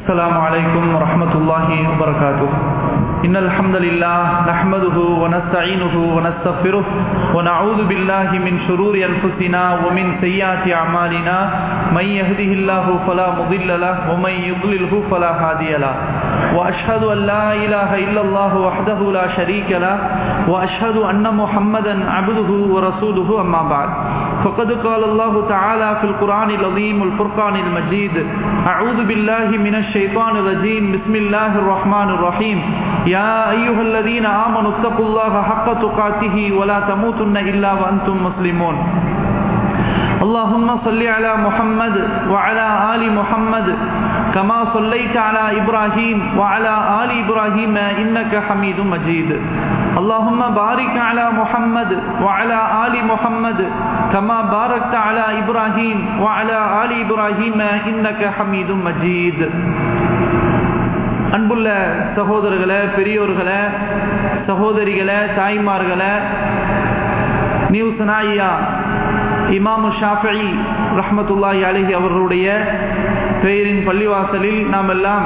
السلام عليكم ورحمة الله وبركاته إن الحمد لله نحمده ونستعينه ونستغفره ونعوذ بالله من شرور أنفسنا ومن سيئات أعمالنا من يهده الله فلا مضل له ومن يضلله فلا هادي له وأشهد أن لا إله إلا الله وحده لا شريك له وأشهد أن محمدا عبده ورسوله أما بعد فقد قال الله تعالى في القرآن العظيم الفرقان المجيد أعوذ بالله من الشيطان الرجيم بسم الله الرحمن الرحيم يا أيها الذين آمنوا اتقوا الله حق تقاته ولا تموتن إلا وأنتم مسلمون اللهم صل على محمد وعلى آل محمد كما صليت على إبراهيم وعلى آل إبراهيم إنك حميد مجيد اللهم بارك على محمد وعلى آل محمد كما باركت على إبراهيم وعلى آل إبراهيم إنك حميد مجيد அன்புள்ள சகோதரர்களே பெரியோர்களே சகோதரிகளே தாய்மார்களே நியூ சனாயியா இமாமு ஷாஃபி ரஹமத்துல்லாஹி அலிஹி அவர்களுடைய பெயரின் பள்ளிவாசலில் நாம் எல்லாம்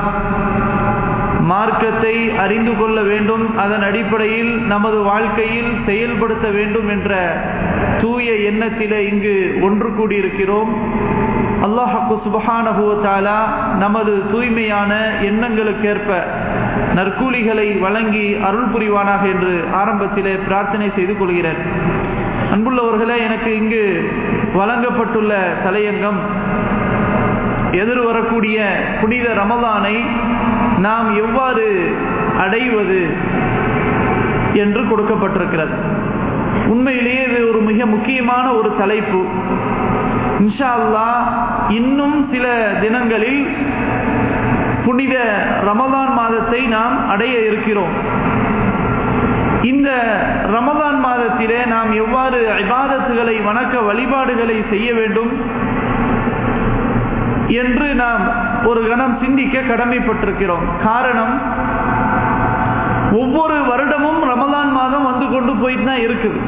மார்க்கத்தை அறிந்து கொள்ள வேண்டும் அதன் அடிப்படையில் நமது வாழ்க்கையில் செயல்படுத்த வேண்டும் என்ற தூய எண்ணத்திலே இங்கு ஒன்று கூடியிருக்கிறோம் அல்லாஹாக்கு சுபஹானபுவத்தாலா நமது தூய்மையான எண்ணங்களுக்கேற்ப நற்கூலிகளை வழங்கி அருள் புரிவானாக என்று ஆரம்பத்திலே பிரார்த்தனை செய்து கொள்கிறேன் அன்புள்ளவர்களே எனக்கு இங்கு வழங்கப்பட்டுள்ள தலையங்கம் எதிர் வரக்கூடிய புனித ரமதானை நாம் எவ்வாறு அடைவது என்று கொடுக்கப்பட்டிருக்கிறது உண்மையிலேயே இது ஒரு மிக முக்கியமான ஒரு தலைப்பு இன்ஷா அல்லா இன்னும் சில தினங்களில் புனித ரமதான் மாதத்தை நாம் அடைய இருக்கிறோம் இந்த ரமதான் மாதத்திலே நாம் எவ்வாறு இபாதத்துகளை வணக்க வழிபாடுகளை செய்ய வேண்டும் என்று நாம் ஒரு கணம் சிந்திக்க கடமைப்பட்டிருக்கிறோம் காரணம் ஒவ்வொரு வருடமும் ரமதான் மாதம் வந்து கொண்டு போயிட்டு தான் இருக்குது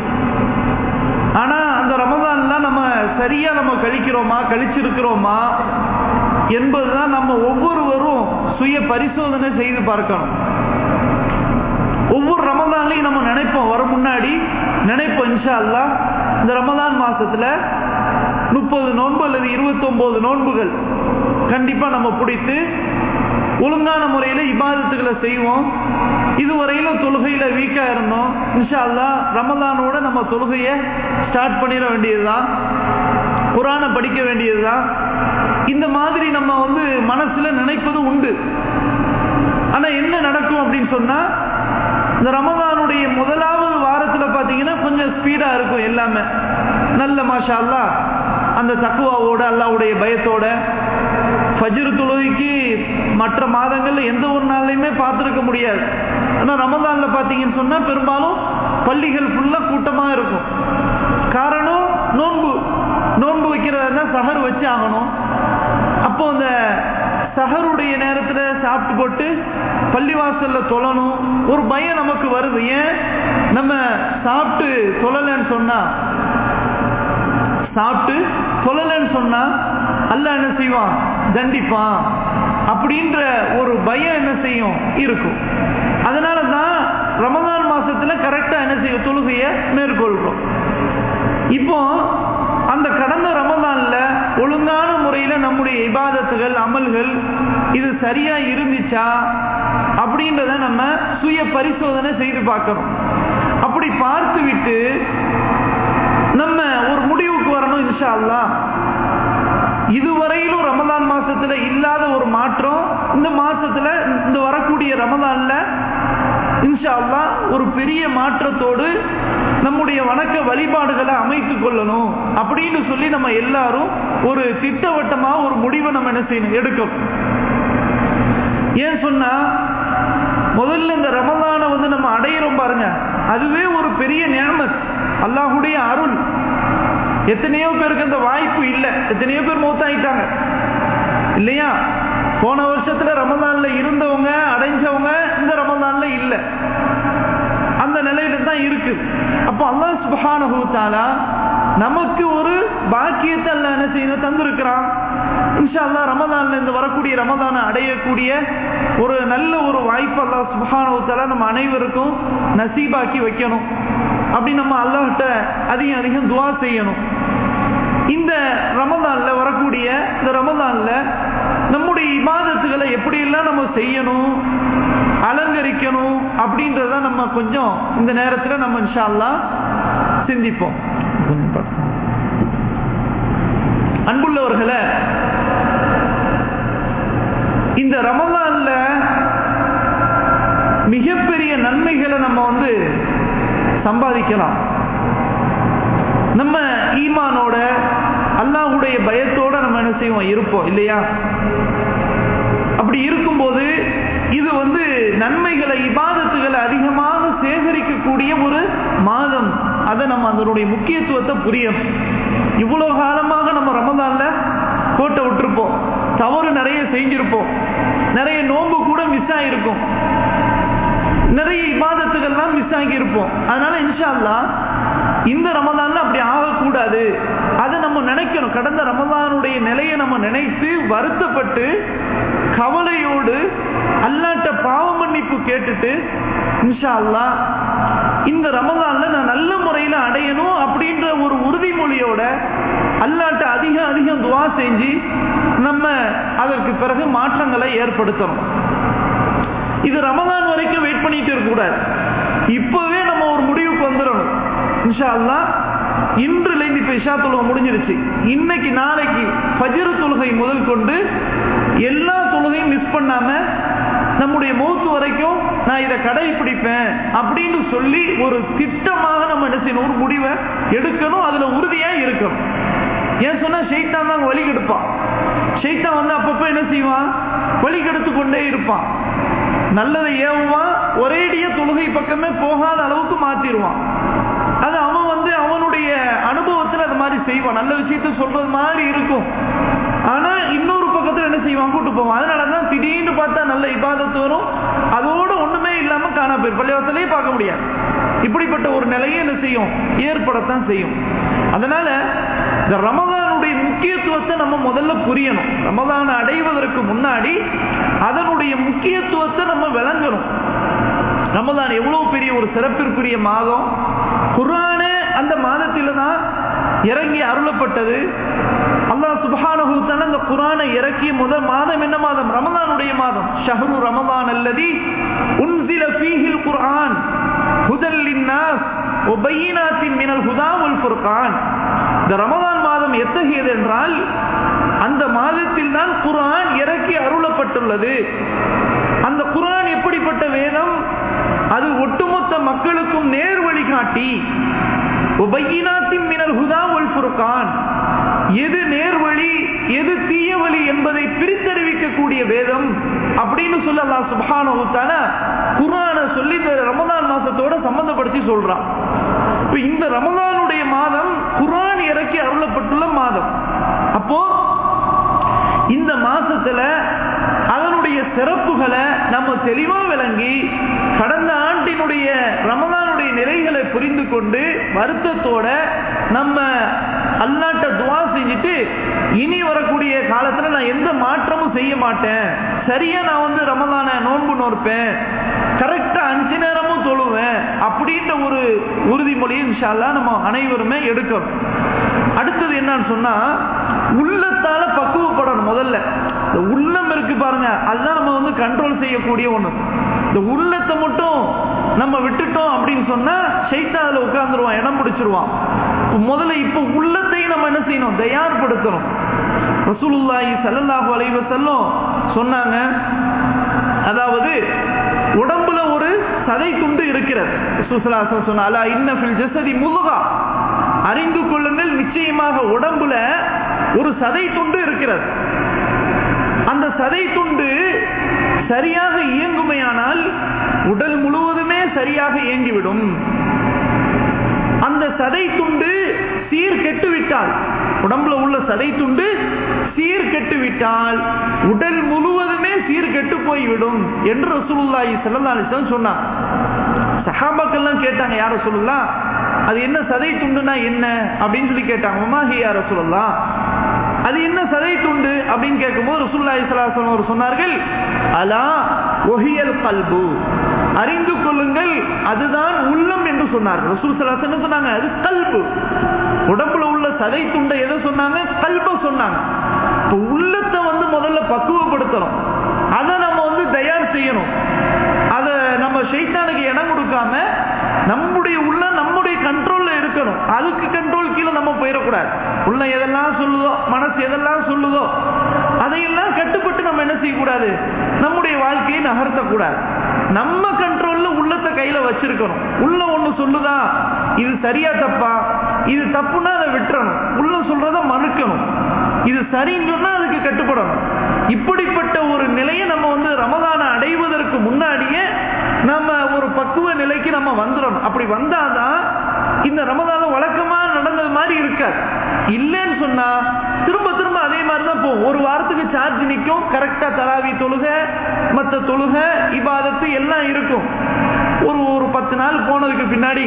ஆனா அந்த ரமதான்லாம் நம்ம சரியா நம்ம கழிக்கிறோமா கழிச்சிருக்கிறோமா என்பதுதான் நம்ம ஒவ்வொருவரும் சுய பரிசோதனை செய்து பார்க்கணும் ஒவ்வொரு ரமதான்லையும் நம்ம நினைப்போம் வர முன்னாடி நினைப்போம் இன்ஷா அல்லா இந்த ரமதான் மாசத்துல முப்பது நோன்பு அல்லது இருபத்தி ஒன்பது நோன்புகள் கண்டிப்பா நம்ம பிடித்து ஒழுங்கான முறையில இபாதத்துகளை செய்வோம் இதுவரையிலும் தொழுகையில வீக்கா இருந்தோம் இன்ஷா அல்லா ரமதானோட நம்ம தொழுகைய ஸ்டார்ட் பண்ணிட வேண்டியதுதான் குரான படிக்க வேண்டியதுதான் இந்த மாதிரி நம்ம வந்து மனசுல நினைப்பது உண்டு ஆனா என்ன நடக்கும் அப்படின்னு சொன்னா இந்த ரமதானுடைய முதலாவது வாரத்துல பாத்தீங்கன்னா கொஞ்சம் ஸ்பீடா இருக்கும் எல்லாமே நல்ல மாஷா அல்லா அந்த தக்குவாவோட அல்லாவுடைய பயத்தோட ஃபஜ்ரு தொழுகைக்கு மற்ற மாதங்கள்ல எந்த ஒரு நாள்லையுமே பார்த்துருக்க முடியாது ஆனா ரமதான்ல பாத்தீங்கன்னு சொன்னா பெரும்பாலும் பள்ளிகள் ஃபுல்லா கூட்டமா இருக்கும் காரணம் நோன்பு நோன்பு வைக்கிறதா சஹர் வச்சு ஆகணும் அப்போ அந்த சஹருடைய நேரத்துல சாப்பிட்டு போட்டு பள்ளிவாசல்ல தொழணும் ஒரு பயம் நமக்கு வருது ஏன் நம்ம சாப்பிட்டு தொழலன்னு சொன்னா சாப்பிட்டு தொழலன்னு சொன்னா அல்ல என்ன செய்வான் தண்டிப்பான் அப்படின்ற ஒரு பயம் என்ன செய்யும் இருக்கும் அதனால தான் ரமதான் மாசத்துல கரெக்டா என்ன செய்யும் தொழுகைய மேற்கொள்றோம் இப்போ அந்த கடந்த ரமதான்ல ஒழுங்கான முறையில நம்முடைய இபாதத்துகள் அமல்கள் இது சரியா இருந்துச்சா அப்படின்றத நம்ம சுய பரிசோதனை செய்து பார்க்கணும் அப்படி பார்த்து விட்டு நம்ம ஒரு முடிவுக்கு வரணும் இன்ஷா அல்லா இதுவரையிலும் ரமதான் மாசத்துல இல்லாத ஒரு மாற்றம் இந்த மாசத்துல இந்த வரக்கூடிய ரமதான்ல இன்ஷா அல்லா ஒரு பெரிய மாற்றத்தோடு நம்முடைய வணக்க வழிபாடுகளை அமைத்துக் கொள்ளணும் அப்படின்னு சொல்லி நம்ம எல்லாரும் ஒரு திட்டவட்டமா ஒரு முடிவை நம்ம என்ன செய்யணும் எடுக்கணும் ஏன் சொன்னா முதல்ல இந்த ரமதான வந்து நம்ம அடையிறோம் பாருங்க அதுவே ஒரு பெரிய நியமத் அல்லாஹுடைய அருள் எத்தனையோ பேருக்கு அந்த வாய்ப்பு இல்லை எத்தனையோ பேர் மூத்தாயிட்டாங்க இல்லையா போன வருஷத்துல ரமதான்ல இருந்தவங்க அடைஞ்சவங்க இந்த ரமதான்ல இல்ல அந்த நிலையில தான் இருக்கு அப்போ அல்லாஹ் சுபஹானஹு தஆலா நமக்கு ஒரு பாக்கியத்தை அல்ல என்ன செய்யணும் தந்திருக்கிறான் இன்ஷா அல்லா ரமதான்ல இருந்து வரக்கூடிய ரமதானை அடையக்கூடிய ஒரு நல்ல ஒரு வாய்ப்பு அல்லா சுபானவத்தால நம்ம அனைவருக்கும் நசீபாக்கி வைக்கணும் அப்படி நம்ம அல்லாஹ்கிட்ட அதிகம் அதிகம் துவா செய்யணும் இந்த ரமதான்ல வரக்கூடிய இந்த ரமதான்ல நம்முடைய இபாதத்துகளை எப்படியெல்லாம் நம்ம செய்யணும் அலங்கரிக்கணும் அப்படின்றத நம்ம கொஞ்சம் இந்த நேரத்தில் நம்ம இன்ஷா அல்லா சிந்திப்போம் அன்புள்ளவர்களை இந்த ரமதான்ல மிகப்பெரிய நன்மைகளை நம்ம வந்து சம்பாதிக்கலாம் நம்ம ஈமானோட அல்லாஹுடைய பயத்தோட நம்ம என்ன செய்வோம் இருப்போம் இல்லையா அப்படி இருக்கும்போது இது வந்து நன்மைகளை இபாதத்துகளை அதிகமாக சேகரிக்கக்கூடிய ஒரு மாதம் அதை நம்ம அதனுடைய முக்கியத்துவத்தை புரியும் இவ்வளவு காலமாக நம்ம ரமதான்ல கோட்டை விட்டுருப்போம் தவறு நிறைய செஞ்சிருப்போம் நிறைய நோன்பு கூட மிஸ் ஆகிருக்கும் நிறைய இபாதத்துகள்லாம் மிஸ் ஆகி இருப்போம் அதனால இன்ஷா அல்லா இந்த ரமதான்ல அப்படி ஆகக்கூடாது அதை நம்ம நினைக்கணும் கடந்த ரமதானுடைய நிலையை நம்ம நினைத்து வருத்தப்பட்டு கவலையோடு அல்லாட்ட பாவ மன்னிப்பு கேட்டுட்டு இன்ஷா அல்லா இந்த ரமதான்ல நான் நல்ல முறையில் அடையணும் அப்படின்ற ஒரு உறுதிமொழியோட அல்லாட்ட அதிகம் அதிகம் துவா செஞ்சு நம்ம அதற்கு பிறகு மாற்றங்களை ஏற்படுத்தணும் இது ரமதான் வரைக்கும் வெயிட் பண்ணிட்டு இருக்க கூடாது இப்பவே நம்ம ஒரு முடிவுக்கு வந்துடணும் இன்ஷா அல்லா இன்றுல இருந்து இப்ப இஷா தொழுகை முடிஞ்சிருச்சு இன்னைக்கு நாளைக்கு பஜிர தொழுகை முதல் கொண்டு எல்லா தொழுகையும் மிஸ் பண்ணாம நம்முடைய மூத்து வரைக்கும் நான் இதை கடைபிடிப்பேன் அப்படின்னு சொல்லி ஒரு திட்டமாக நம்ம என்ன செய்யணும் ஒரு முடிவை எடுக்கணும் அதுல உறுதியா இருக்கணும் ஏன் சொன்னா ஷெய்தான் தான் வழி கெடுப்பான் ஷெய்தான் வந்து அப்பப்ப என்ன செய்வான் வழி கெடுத்து கொண்டே இருப்பான் நல்லதை ஏவுவான் ஒரேடிய தொழுகை பக்கமே போகாத அளவுக்கு மாத்திடுவான் அது அவன் வந்து அவனுடைய அனுபவத்தில் அது மாதிரி செய்வான் நல்ல விஷயத்த சொல்றது மாதிரி இருக்கும் ஆனா இன்னொரு பக்கத்தில் என்ன செய்வான் கூட்டு போவான் அதனாலதான் திடீர்னு பார்த்தா நல்ல இபாதத்து வரும் அதோட ஒண்ணுமே இல்லாம காணா போயிரு பள்ளிவாசலையே பார்க்க முடியாது இப்படிப்பட்ட ஒரு நிலையை என்ன செய்யும் ஏற்படத்தான் செய்யும் அதனால இந்த ரமதானுடைய முக்கியத்துவத்தை நம்ம முதல்ல புரியணும் ரமதானை அடைவதற்கு முன்னாடி அதனுடைய முக்கியத்துவத்தை நம்ம விளங்கணும் ரமதான் எவ்வளவு பெரிய ஒரு சிறப்பிற்குரிய மாதம் குரான அந்த மாதத்தில தான் இறங்கி அருளப்பட்டது அல்லாஹ் சுபஹானஹூத்தான அந்த குரானை இறக்கிய முதல் மாதம் என்ன மாதம் ரமதானுடைய மாதம் ஷஹரு ரமதான் அல்லதி உன்சில ஃபீஹில் குர்ஆன் ஹுதல் லின்னாஸ் ஒபையினாத்தின் மினல் ஹுதா வல் ஃபுர்கான் இந்த ரமதான் மாதம் எத்தகையது என்றால் அந்த மாதத்தில் தான் குரான் இறக்கி அருளப்பட்டுள்ளது அந்த குரான் எப்படிப்பட்ட வேதம் அது ஒட்டுமொத்த மக்களுக்கும் நேர் வழிகாட்டி மினல் ஹுதா ஒல் ஃபுர்கான் எது நேர்வழி எது தீய வழி என்பதை பிரித்தறிவிக்கக்கூடிய வேதம் அப்படின்னு சொல்ல அல்லா சுபான குரான சொல்லி இந்த ரமதான் மாசத்தோட சம்பந்தப்படுத்தி சொல்றான் இப்ப இந்த ரமதானுடைய மாதம் குரான் இறக்கி அருளப்பட்டுள்ள மாதம் அப்போ இந்த மாசத்துல அதனுடைய சிறப்புகளை நம்ம தெளிவா விளங்கி கடந்த ஆண்டினுடைய ரமதானுடைய நிறைகளை புரிந்து கொண்டு வருத்தத்தோட நம்ம அல்லாட்ட துவா செஞ்சுட்டு இனி வரக்கூடிய காலத்துல நான் எந்த மாற்றமும் செய்ய மாட்டேன் சரியா நான் வந்து ரமதான நோன்பு நோற்பேன் கரெக்டா அஞ்சு நேரமும் தொழுவேன் அப்படின்ற ஒரு உறுதிமொழியை இன்ஷால்லா நம்ம அனைவருமே எடுக்கணும் அடுத்தது என்னன்னு சொன்னா உள்ளத்தால பக்குவப்படணும் முதல்ல இந்த உள்ளம் இருக்கு பாருங்க அதுதான் நம்ம வந்து கண்ட்ரோல் செய்யக்கூடிய ஒண்ணு இந்த உள்ளத்தை மட்டும் நம்ம விட்டுட்டோம் அப்படின்னு சொன்னா சைத்தா அதுல உட்கார்ந்துருவான் இடம் பிடிச்சிருவான் முதல்ல இப்ப உள்ளத்தையும் நம்ம என்ன செய்யணும் தயார்படுத்தணும் ரசூலுல்லாஹி ஸல்லல்லாஹு அலைஹி வஸல்லம் சொன்னாங்க அதாவது உடம்புல ஒரு சதை துண்டு இருக்கிறது சுசலாசன் சொன்ன அலா இன்ன ஃபில் ஜஸதி முதுகா அறிந்து கொள்ளுங்கள் நிச்சயமாக உடம்புல ஒரு சதை துண்டு இருக்கிறது அந்த சதை துண்டு சரியாக இயங்குமையானால் உடல் முழுவதுமே சரியாக இயங்கிவிடும் அந்த சதை துண்டு சீர் கெட்டுவிட்டால் உடம்புல உள்ள சதை துண்டு சீர் கெட்டுவிட்டால் உடல் முழுவதுமே சீர் கெட்டு போய்விடும் என்று ரசூலுல்லாஹி ஸல்லல்லாஹு அலைஹி வஸல்லம் சொன்னார் சஹாபாக்கள்லாம் கேட்டாங்க யார சொல்லலாம் அது என்ன சதை துண்டுனா என்ன அப்படின்னு சொல்லி கேட்டாங்க உமாஹி யார சொல்லலாம் அது என்ன சதை துண்டு அப்படின்னு கேட்கும்போது ரசூல்லாய் சலாசலம் அவர் சொன்னார்கள் அலா ஒஹியல் கல்பு அறிந்து கொள்ளுங்கள் அதுதான் உள்ளம் என்று சொன்னார்கள் ரசூல் சலாசன் என்ன சொன்னாங்க அது கல்பு உடம்புல உள்ள சதை துண்டை எதை சொன்னாங்க கல்ப சொன்னாங்க இப்போ உள்ளத்தை வந்து முதல்ல பக்குவப்படுத்தணும் அதை நம்ம வந்து தயார் செய்யணும் அதை நம்ம ஷைத்தானுக்கு இடம் கொடுக்காம நம்முடைய உள்ள நம்முடைய கண்ட்ரோல்ல இருக்கணும் அதுக்கு கண்ட்ரோல் கீழே நம்ம போயிடக்கூடாது உள்ள எதெல்லாம் சொல்லுதோ மனசு எதெல்லாம் சொல்லுதோ அதையெல்லாம் கட்டுப்பட்டு நம்ம என்ன செய்யக்கூடாது நம்முடைய வாழ்க்கையை நகர்த்தக்கூடாது நம்ம கண்ட்ரோல்ல உள்ளத்தை கையில வச்சிருக்கணும் உள்ள ஒண்ணு சொல்லுதா இது சரியா தப்பா இது தப்புன்னா அதை விட்டுறணும் உள்ள சொல்றத மறுக்கணும் இது சரின்னு சொன்னா அதுக்கு கட்டுப்படணும் இப்படிப்பட்ட ஒரு நிலையை நம்ம வந்து ரமதான அடைவதற்கு முன்னாடியே நம்ம ஒரு பக்குவ நிலைக்கு நம்ம வந்துடணும் அப்படி வந்தாதான் இந்த ரமதானம் வழக்கமா நடந்தது மாதிரி இருக்காது இல்லைன்னு சொன்னா திரும்ப திரும்ப அதே மாதிரி தான் போகும் ஒரு வாரத்துக்கு சார்ஜ் நிற்கும் கரெக்டா தராவி தொழுக மற்ற தொழுக இபாதத்து எல்லாம் இருக்கும் ஒரு ஒரு பத்து நாள் போனதுக்கு பின்னாடி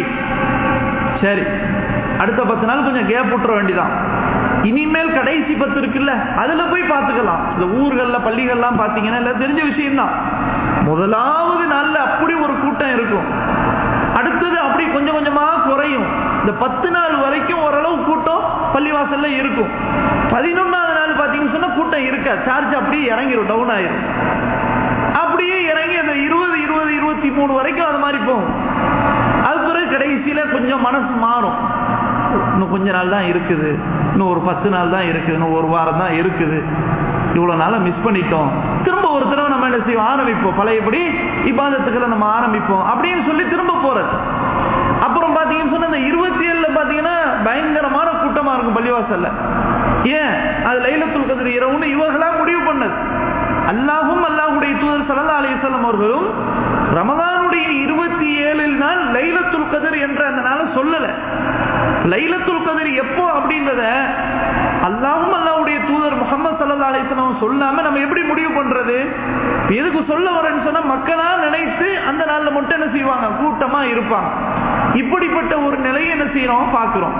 சரி அடுத்த பத்து நாள் கொஞ்சம் கேப் விட்டுற வேண்டிதான் இனிமேல் கடைசி பத்து இருக்குல்ல அதுல போய் பார்த்துக்கலாம் இந்த ஊர்கள்ல பள்ளிகள்லாம் பார்த்தீங்கன்னா எல்லாம் தெரிஞ்ச விஷயம்தான் முதலாவது நாள்ல அப்படி ஒரு கூட்டம் இருக்கும் அடுத்தது அப்படி கொஞ்சம் கொஞ்சமா குறையும் இந்த பத்து நாள் வரைக்கும் ஓரளவு கூட்டம் பள்ளிவாசல்ல இருக்கும் பதினொன்னாவது நாள் பாத்தீங்கன்னு சொன்னா கூட்டம் இருக்கா சார்ஜ் அப்படியே இறங்கிரும் டவுன் ஆயிரும் அப்படியே இறங்கி அந்த இருபது இருபது இருபத்தி மூணு வரைக்கும் அது மாதிரி போகும் அது பிறகு கடைசியில கொஞ்சம் மனசு மாறும் இன்னும் கொஞ்ச நாள் தான் இருக்குது இன்னும் ஒரு பத்து நாள் தான் இருக்குது இன்னும் ஒரு வாரம் தான் இருக்குது இவ்வளவு நாள மிஸ் பண்ணிட்டோம் திரும்ப ஒரு தடவை நம்ம என்ன செய்வோம் ஆரம்பிப்போம் பழையபடி இப்பாதத்துக்களை நம்ம ஆரம்பிப்போம் அப்படின்னு சொல்லி திரும்ப போறது அப்புறம் பாத்தீங்கன்னு சொன்னா இந்த இருபத்தி ஏழுல பாத்தீங்கன்னா பயங்கரமான கூட்டமா இருக்கும் பள்ளிவாசல்ல ஏன் அது லைலத்துல் கதிர் இரவுன்னு இவர்களா முடிவு பண்ணது அல்லாஹும் அல்லாஹுடைய தூதர் சல்லா அலிசல்லம் அவர்களும் ரமதானுடைய இருபத்தி ஏழில் நாள் லைலத்துல் கதிர் என்ற அந்த நாளை சொல்லல லைலத்துல் கதிர் எப்போ அப்படின்றத அல்லாஹும் அல்லாஹுடைய தூதர் முகமது சல்லா அலிஸ்லாம் சொல்லாம நம்ம எப்படி முடிவு பண்றது எதுக்கு சொல்ல வரேன்னு சொன்னா மக்களா நினைத்து அந்த நாள்ல மட்டும் என்ன செய்வாங்க கூட்டமா இருப்பாங்க இப்படிப்பட்ட ஒரு நிலையை என்ன செய்யறோம் பாக்குறோம்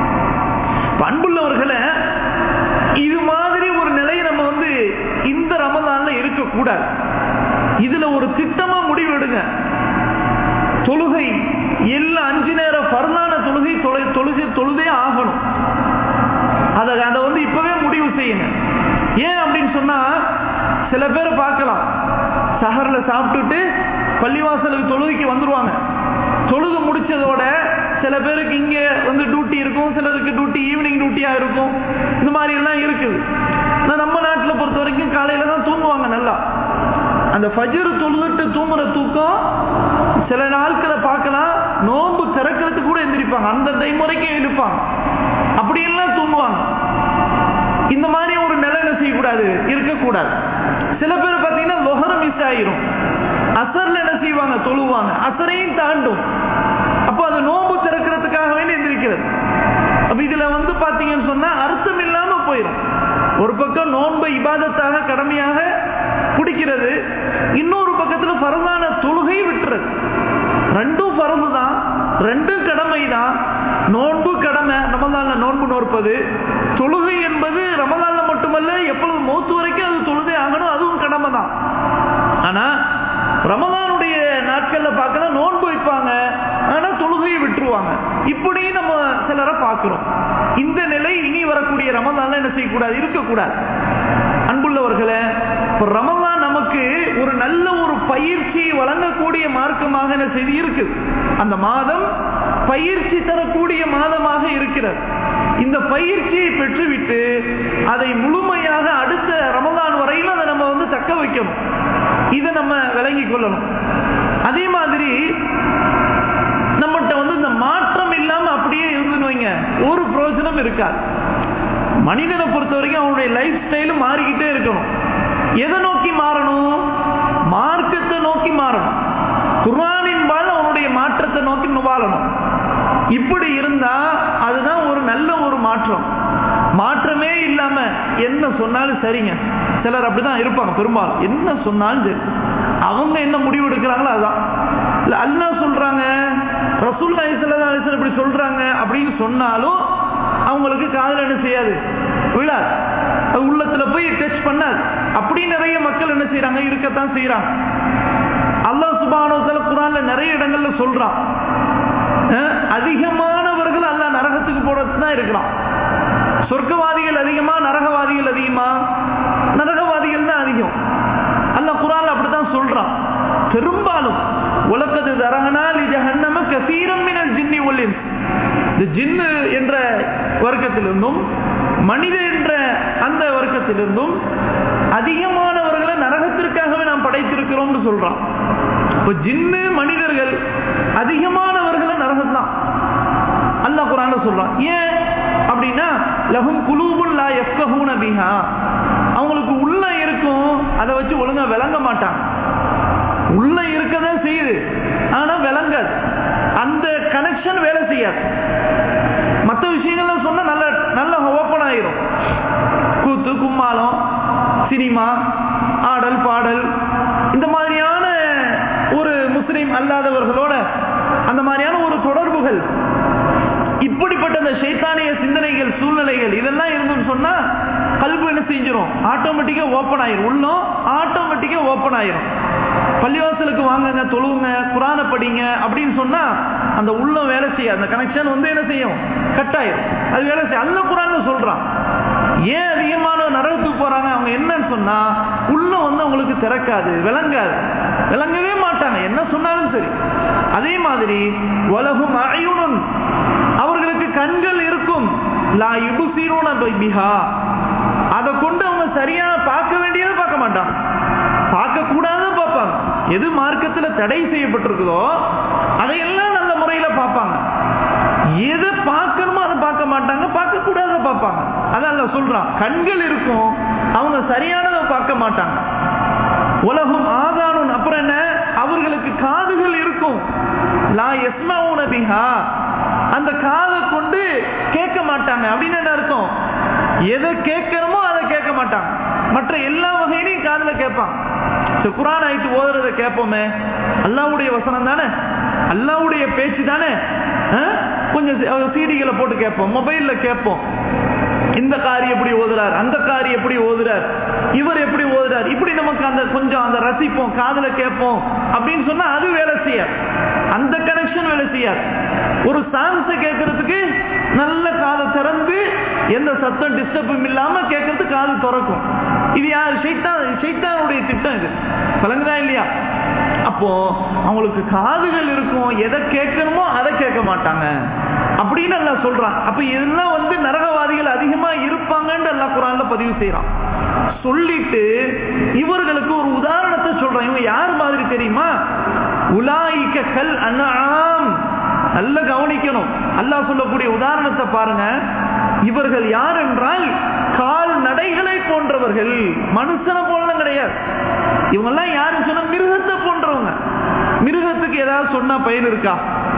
பண்புள்ளவர்களை இது மாதிரி ஒரு நிலையை நம்ம வந்து இந்த ரமதான்ல இருக்கக்கூடாது இதுல ஒரு திட்டமா முடிவெடுங்க தொழுகை எல்லா அஞ்சு நேரம் பரலான தொழுகை தொழுகை தொழுதே ஆகணும் அதை அதை வந்து இப்பவே முடிவு செய்யுங்க ஏன் அப்படின்னு சொன்னா சில பேரை பார்க்கலாம் சஹர்ல சாப்பிட்டுட்டு பள்ளிவாசலுக்கு தொழுகைக்கு வந்துருவாங்க தொழுது முடிச்சதோட சில பேருக்கு இங்க வந்து டியூட்டி இருக்கும் சிலருக்கு டியூட்டி ஈவினிங் டியூட்டியா இருக்கும் இந்த மாதிரி எல்லாம் இருக்குது நம்ம நாட்டில் பொறுத்த வரைக்கும் காலையில தான் தூங்குவாங்க நல்லா அந்த ஃபஜர் தொழுதுட்டு தூங்குற தூக்கம் சில நாட்களை பார்க்கலாம் நோன்பு திறக்கிறதுக்கு கூட எந்திரிப்பாங்க அந்த டைம் வரைக்கும் எழுப்பாங்க அப்படியெல்லாம் தூங்குவாங்க இந்த மாதிரி ஒரு நிலை என்ன செய்யக்கூடாது இருக்கக்கூடாது சில பேர் பார்த்தீங்கன்னா லொஹரம் மிஸ் ஆயிரும் அசர்ல என்ன செய்வாங்க தொழுவாங்க அசரையும் தாண்டும் அப்போ அது நோன்பு திறக்கிறதுக்காக வேண்டி எந்திரிக்கிறது அப்ப இதுல வந்து பாத்தீங்கன்னு சொன்னா அர்த்தம் இல்லாம போயிடும் ஒரு பக்கம் நோன்பை இபாதத்தாக கடமையாக பிடிக்கிறது இன்னொரு பக்கத்துல பரவான தொழுகை விட்டுறது ரெண்டும் பரவு தான் ரெண்டும் கடமை தான் நோன்பு கடமை ரமதான்ல நோன்பு நோற்பது தொழுகை என்பது ரமதான்ல மட்டுமல்ல எப்பொழுது மௌத்து வரைக்கும் அது தொழுதே ஆகணும் அதுவும் கடமை தான் ஆனா ரமதானுடைய நாட்கள்ல பார்க்கலாம் நோன்பு வைப்பாங்க ஆனா தொழுகையை விட்டுருவாங்க இப்படி நம்ம சிலரை பார்க்கிறோம் இந்த நிலை இனி வரக்கூடிய ரமதான்ல என்ன செய்யக்கூடாது இருக்கக்கூடாது அன்புள்ளவர்களே இப்ப ரமதான் நமக்கு ஒரு நல்ல ஒரு பயிற்சியை வழங்கக்கூடிய மார்க்கமாக என்ன செய்தி இருக்கு அந்த மாதம் பயிற்சி தரக்கூடிய மாதமாக இருக்கிறது இந்த பயிற்சியை பெற்றுவிட்டு அதை முழுமையாக அடுத்த ரமதான் வரையிலும் அதை நம்ம வந்து தக்க வைக்கணும் இதை நம்ம விளங்கி கொள்ளணும் அதே மாதிரி நம்மகிட்ட வந்து இந்த மாற்றம் இல்லாம அப்படியே இருந்துன்னு வைங்க ஒரு பிரயோஜனம் இருக்காது மனிதனை பொறுத்த வரைக்கும் அவனுடைய லைஃப் ஸ்டைலும் மாறிக்கிட்டே இருக்கணும் எதை நோக்கி மாறணும் மார்க்கத்தை நோக்கி மாறணும் குர்ஆனின் பால் அவனுடைய மாற்றத்தை நோக்கி வாழணும் இப்படி இருந்தா அதுதான் ஒரு நல்ல ஒரு மாற்றம் மாற்றமே இல்லாம என்ன சொன்னாலும் சரிங்க சிலர் அப்படிதான் இருப்பாங்க பெரும்பாலும் என்ன சொன்னாலும் சரி அவங்க என்ன முடிவு எடுக்கிறாங்களோ அதுதான் இல்ல அல்லா சொல்றாங்க ரசூல் அலிசல்ல இப்படி சொல்றாங்க அப்படின்னு சொன்னாலும் அவங்களுக்கு காதல் என்ன செய்யாது விழாது அது உள்ளத்துல போய் டச் பண்ணாது அப்படி நிறைய மக்கள் என்ன செய்யறாங்க இருக்கத்தான் செய்யறாங்க அல்லாஹ் சுபானோத்தல குரான்ல நிறைய இடங்கள்ல சொல்றான் அஹ் அதிகமானவர்கள் அல்ல நரகத்துக்கு போறது தான் இருக்கிறான் சொர்க்கவாதிகள் அதிகமா நரகவாதிகள் அதிகமா நரகவாதிகள் தான் அதிகம் அல்ல குரான் அப்படித்தான் சொல்றான் பெரும்பாலும் உலகது தரகனால் ஜஹன்னம கசீரம் மினல் ஜின்னி ஒல்லின் இந்த ஜின்னு என்ற வர்க்கத்திலிருந்தும் மனித என்ற அந்த வர்க்கத்திலிருந்தும் அதிகமானவர்களை நரகத்திற்காகவே நாம் படைத்திருக்கிறோம்னு சொல்றான் இப்ப ஜின்னு மனிதர்கள் அதிகமானவர்களை நரகம் தான் அல்லாஹ் குரான்ல சொல்றான் ஏன் அப்படின்னா லஹும் குலூபுல் லா யஃப்கஹூன பிஹா அவங்களுக்கு உள்ள இருக்கும் அதை வச்சு ஒழுங்கா விளங்க மாட்டாங்க உள்ள இருக்கதான் செய்யுது ஆனா விளங்காது அந்த கனெக்ஷன் வேலை செய்யாது மற்ற விஷயங்கள்லாம் சொன்னா நல்ல நல்ல ஓப்பன் ஆயிரும் கூத்து கும்மாளம் சினிமா ஆடல் பாடல் இந்த மாதிரியான ஒரு முஸ்லீம் அல்லாதவர்களோட அந்த மாதிரியான ஒரு தொடர்புகள் இப்படிப்பட்ட அந்த சைத்தானிய சிந்தனைகள் சூழ்நிலைகள் இதெல்லாம் இருந்துன்னு சொன்னா கல்வி என்ன செஞ்சிடும் ஆட்டோமேட்டிக்கா ஓப்பன் ஆயிரும் உள்ளம் ஆட்டோமேட்டிக்கா ஓப்பன் ஆயிரும் பள்ளிவாசலுக்கு வாங்குங்க தொழுவுங்க குரான படிங்க அப்படின்னு சொன்னா அந்த உள்ளம் வேலை செய்யாது அந்த கனெக்ஷன் வந்து என்ன செய்யும் கட் ஆயிரும் அது வேலை செய்யும் அல்ல குரான் சொல்றான் ஏன் அதிகமான நரகத்துக்கு போறாங்க அவங்க என்னன்னு சொன்னா உள்ளம் வந்து அவங்களுக்கு திறக்காது விளங்காது விளங்கவே மாட்டாங்க என்ன சொன்னாலும் சரி அதே மாதிரி உலகும் அயுனும் அவர்களுக்கு கண்கள் இருக்கும் லா இபுசீரோன பிஹா அதை கொண்டு அவங்க சரியா பார்க்க வேண்டியதை பார்க்க மாட்டாங்க பார்க்க கூடாத பார்ப்பாங்க எது மார்க்கத்துல தடை செய்யப்பட்டிருக்குதோ அதையெல்லாம் நல்ல முறையில பார்ப்பாங்க எதை பார்க்கணுமோ அதை பார்க்க மாட்டாங்க பார்க்க கூடாத பார்ப்பாங்க அதான் சொல்றான் கண்கள் இருக்கும் அவங்க சரியானதை பார்க்க மாட்டாங்க உலகம் ஆதானும் அப்புறம் என்ன அவர்களுக்கு காதுகள் இருக்கும் லா எஸ்மவுன பிஹா அந்த காதை கொண்டு கேட்க மாட்டாங்க அப்படின்னு என்ன அர்த்தம் எதை கேட்கணுமோ அதை கேட்க மாட்டாங்க மற்ற எல்லா வகையிலையும் காதுல கேட்பான் குரான் ஆயிட்டு ஓதுறத கேட்போமே அல்லாவுடைய வசனம் தானே அல்லாவுடைய பேச்சு தானே கொஞ்சம் சீடிகளை போட்டு கேட்போம் மொபைல்ல கேட்போம் இந்த காரி எப்படி ஓதுறார் அந்த காரி எப்படி ஓதுறார் இவர் எப்படி ஓதுறார் இப்படி நமக்கு அந்த கொஞ்சம் அந்த ரசிப்போம் காதல கேட்போம் அப்படின்னு சொன்னா அது வேலை செய்யாது அந்த கனெக்ஷன் வேலை செய்யாது ஒரு சாங்ஸ கேட்கறதுக்கு நல்ல காதை திறந்து எந்த சத்தம் டிஸ்டர்பும் இல்லாம கேட்கறது காது திறக்கும் இது யார் ஷைத்தான் ஷைத்தானுடைய திட்டம் இது பழங்குதா இல்லையா அப்போ அவங்களுக்கு காதுகள் இருக்கும் எதை கேட்கணுமோ அதை கேட்க மாட்டாங்க அப்படின்னு அல்ல சொல்றான் அப்ப இதெல்லாம் வந்து நரகவாதிகள் அதிகமா இருப்பாங்கன்னு அல்லா குரான்ல பதிவு செய்யறான் சொல்லிட்டு இவர்களுக்கு ஒரு உதாரணத்தை சொல்றான் இவங்க யார் மாதிரி தெரியுமா உலாயிக்க கல் அனாம் நல்ல கவனிக்கணும் அல்லாஹ் சொல்லக்கூடிய உதாரணத்தை பாருங்க இவர்கள் யார் என்றால் கால் நடைகளை போன்றவர்கள் மனுஷனை போல கிடையாது இவங்க எல்லாம் யாருன்னு சொன்னா மிருகத்தை போன்றவங்க மிருகத்துக்கு ஏதாவது சொன்னா பயன் இருக்கா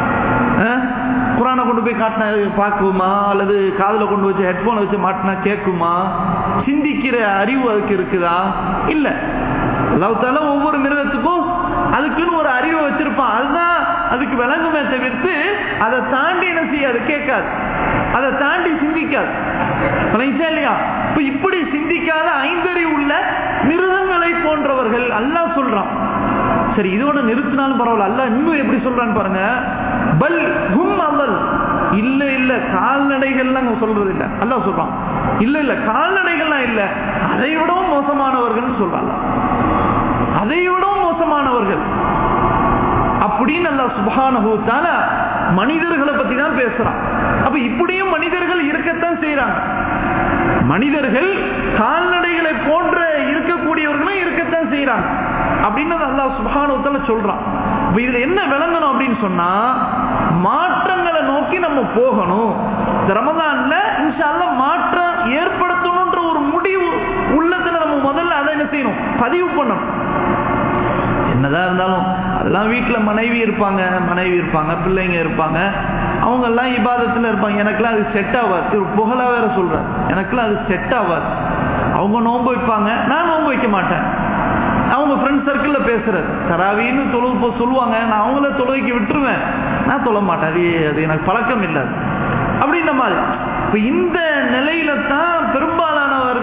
குரானை கொண்டு போய் காட்டினா பார்க்குமா அல்லது காதில் கொண்டு வச்சு ஹெட்போனை வச்சு மாட்டினா கேட்குமா சிந்திக்கிற அறிவு அதுக்கு இருக்குதா இல்ல அல்லாத்தால ஒவ்வொரு மிருகத்துக்கும் அதுக்குன்னு ஒரு அறிவை வச்சிருப்பான் அதுதான் அதுக்கு விளங்குமே தவிர்த்து அதை தாண்டி என்ன செய்யாது கேட்காது அதை தாண்டி சிந்திக்காது இல்லையா இப்ப இப்படி சிந்திக்காத ஐந்தறிவு உள்ள மிருகங்களை போன்றவர்கள் அல்லாஹ் சொல்றான் சரி இதோட நிறுத்தினாலும் பரவாயில்ல அல்ல இன்னும் எப்படி சொல்றான்னு பாருங்க பல் ஹும் அவல் இல்ல இல்ல கால்நடைகள்லாம் சொல்றது இல்ல அல்ல சொல்றான் இல்ல இல்ல கால்நடைகள்லாம் இல்ல அதை விடவும் மோசமானவர்கள் சொல்றாங்க அதை விடவும் மோசமானவர்கள் அப்படின்னு அல்ல சுபானுத்தால மனிதர்களை பத்தி தான் பேசுறான் அப்ப இப்படியும் மனிதர்கள் இருக்கத்தான் செய்யறாங்க மனிதர்கள் கால்நடைகளை போன்ற இருக்கக்கூடியவர்களும் இருக்கத்தான் செய்யறாங்க அப்படின்னு அல்லாஹ் சுபானுத்தால சொல்றான் இதுல என்ன விளங்கணும் அப்படின்னு சொன்னா மாற்றங்களை நோக்கி நம்ம போகணும் இந்த ரமதான்ல இன்ஷால்ல மாற்றம் ஏற்படுத்தணும்ன்ற ஒரு முடிவு உள்ளத்துல நம்ம முதல்ல அதை என்ன செய்யணும் பதிவு பண்ணணும் என்னதான் இருந்தாலும் அதெல்லாம் வீட்டுல மனைவி இருப்பாங்க மனைவி இருப்பாங்க பிள்ளைங்க இருப்பாங்க அவங்க எல்லாம் இபாதத்துல இருப்பாங்க எனக்கெல்லாம் அது செட் ஆகாது புகழா வேற சொல்றேன் எனக்கெல்லாம் அது செட் ஆகாது அவங்க நோன்பு வைப்பாங்க நான் நோன்பு வைக்க மாட்டேன் அவங்க ஃப்ரெண்ட் சர்க்கிள்ல பேசுறது தராவின்னு தொழு சொல்லுவாங்க நான் அவங்கள தொழுகைக்கு விட்டுருவேன் நான் தொழ மாட்டேன் அது அது எனக்கு பழக்கம் இல்லை அப்படின்ற மாதிரி இப்ப இந்த நிலையில தான் பெரும்பாலானவர்கள்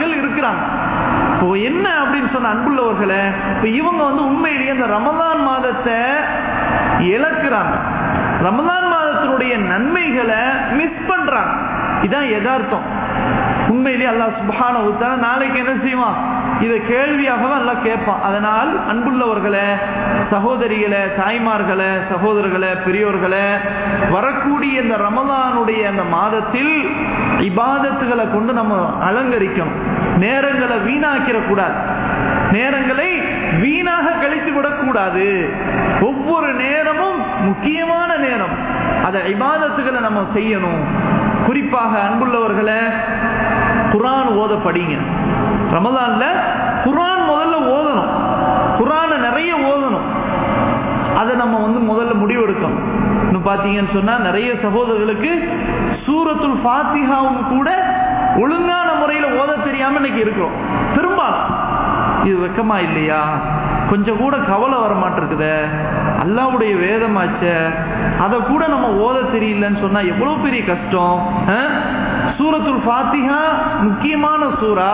நபர்கள் இருக்கிறாங்க இப்போ என்ன அப்படின்னு சொன்ன அன்புள்ளவர்களை இப்ப இவங்க வந்து உண்மையிலேயே அந்த ரமதான் மாதத்தை இழக்கிறாங்க ரமதான் மாதத்தினுடைய நன்மைகளை மிஸ் பண்றாங்க இதான் யதார்த்தம் உண்மையிலேயே அல்லாஹ் சுபஹான உத்தான நாளைக்கு என்ன செய்வான் இதை கேள்வியாக தான் எல்லாம் கேட்பான் அதனால் அன்புள்ளவர்களே சகோதரிகளை தாய்மார்களே சகோதரர்களே பெரியோர்களே வரக்கூடிய இந்த ரமதானுடைய அந்த மாதத்தில் இபாதத்துகளை கொண்டு நம்ம அலங்கரிக்கணும் நேரங்களை வீணாக்கிடக்கூடாது நேரங்களை வீணாக கழித்து விடக்கூடாது ஒவ்வொரு நேரமும் முக்கியமான நேரம் அதை இபாதத்துகளை நம்ம செய்யணும் குறிப்பாக அன்புள்ளவர்களை குரான் ஓத படிங்க ரமதான்ல குரான் முதல்ல ஓதணும் குரானை நிறைய ஓதணும் அதை நம்ம வந்து முதல்ல முடிவெடுக்கணும் இன்னும் பார்த்தீங்கன்னு சொன்னா நிறைய சகோதரர்களுக்கு சூரத்துல் ஃபாத்திஹாவும் கூட ஒழுங்கான முறையில் ஓத தெரியாம இன்னைக்கு இருக்கிறோம் பெரும்பாலும் இது வெக்கமா இல்லையா கொஞ்சம் கூட கவலை வர மாட்டிருக்குதே அல்லாவுடைய வேதமாச்ச அதை கூட நம்ம ஓத தெரியலன்னு சொன்னா எவ்வளவு பெரிய கஷ்டம் சூரத்துல் ஃபாத்திஹா முக்கியமான சூரா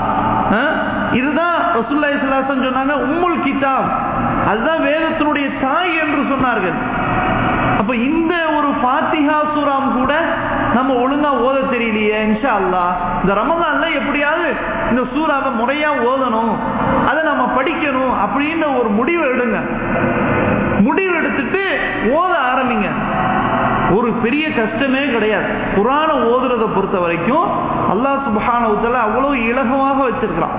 இதுதான் ரசுல்லா இஸ்லாசன் சொன்னாங்க உம்முல் கிதாப் அதுதான் வேதத்தினுடைய தாய் என்று சொன்னார்கள் அப்ப இந்த ஒரு ஃபாத்திஹா சூராம் கூட நம்ம ஒழுங்கா ஓத தெரியலையே இன்ஷா அல்லா இந்த ரமதான்ல எப்படியாவது இந்த சூறாவை முறையா ஓதணும் அதை நம்ம படிக்கணும் அப்படின்னு ஒரு முடிவு எடுங்க முடிவு எடுத்துட்டு ஓத ஆரம்பிங்க ஒரு பெரிய கஷ்டமே கிடையாது குரான ஓதுறதை பொறுத்த வரைக்கும் அல்லாஹ் சுபஹானவுத்தல அவ்வளவு இலகுவாக வச்சிருக்கிறான்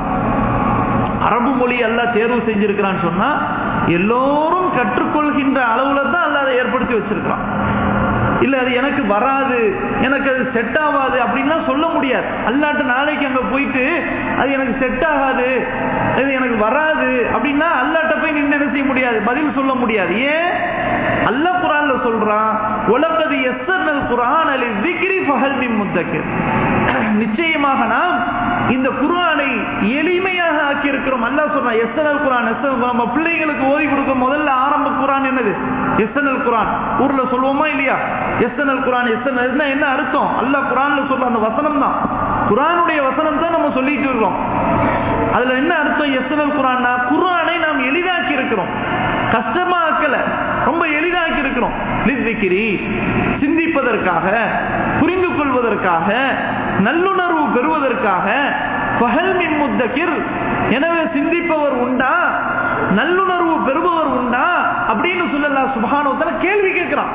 அரபு மொழி எல்லாம் தேர்வு செஞ்சிருக்கிறான்னு சொன்னா எல்லோரும் கற்றுக்கொள்கின்ற அளவுல தான் அல்ல அதை ஏற்படுத்தி வச்சிருக்கிறான் இல்ல அது எனக்கு வராது எனக்கு அது செட் ஆகாது அப்படின்லாம் சொல்ல முடியாது அல்லாட்ட நாளைக்கு அங்க போயிட்டு அது எனக்கு செட் ஆகாது அது எனக்கு வராது அப்படின்னா அல்லாட்ட போய் நின்று என்ன செய்ய முடியாது பதில் சொல்ல முடியாது ஏன் அல்ல குரான்ல சொல்றான் உலகது எஸ்என்எல் குரான் அலி திக்ரி ஃபஹல் மின் முத்தக்கு நிச்சயமாக நாம் இந்த குரானை எளிமையாக ஆக்கி இருக்கிறோம் அல்லா சொல்றான் எஸ்என்எல் குரான் எஸ்என்எல் நம்ம பிள்ளைங்களுக்கு ஓதி கொடுக்கும் முதல்ல ஆரம்ப குரான் என்னது எஸ்என்எல் குரான் ஊர்ல சொல்லுவோமா இல்லையா எஸ்என்எல் குரான் எஸ்என்எல் என்ன அர்த்தம் அல்லாஹ் குரான்ல சொல்ற அந்த வசனம் தான் குரானுடைய வசனம் தான் நம்ம சொல்லிட்டு இருக்கோம் அதுல என்ன அர்த்தம் எஸ்என்எல் குரான்னா குரானை நாம் எளிதாக்கி இருக்கிறோம் கஷ்டமா ஆக்கல ரொம்ப எளிதாக்கி இருக்கிறோம் லிஸ்விக்கிரி சிந்திப்பதற்காக புரிந்து கொள்வதற்காக நல்லுணர்வு பெறுவதற்காக பகல் மின் முத்தகிர் எனவே சிந்திப்பவர் உண்டா நல்லுணர்வு பெறுபவர் உண்டா அப்படின்னு சொல்லலா சுபானோத்தல கேள்வி கேட்கிறான்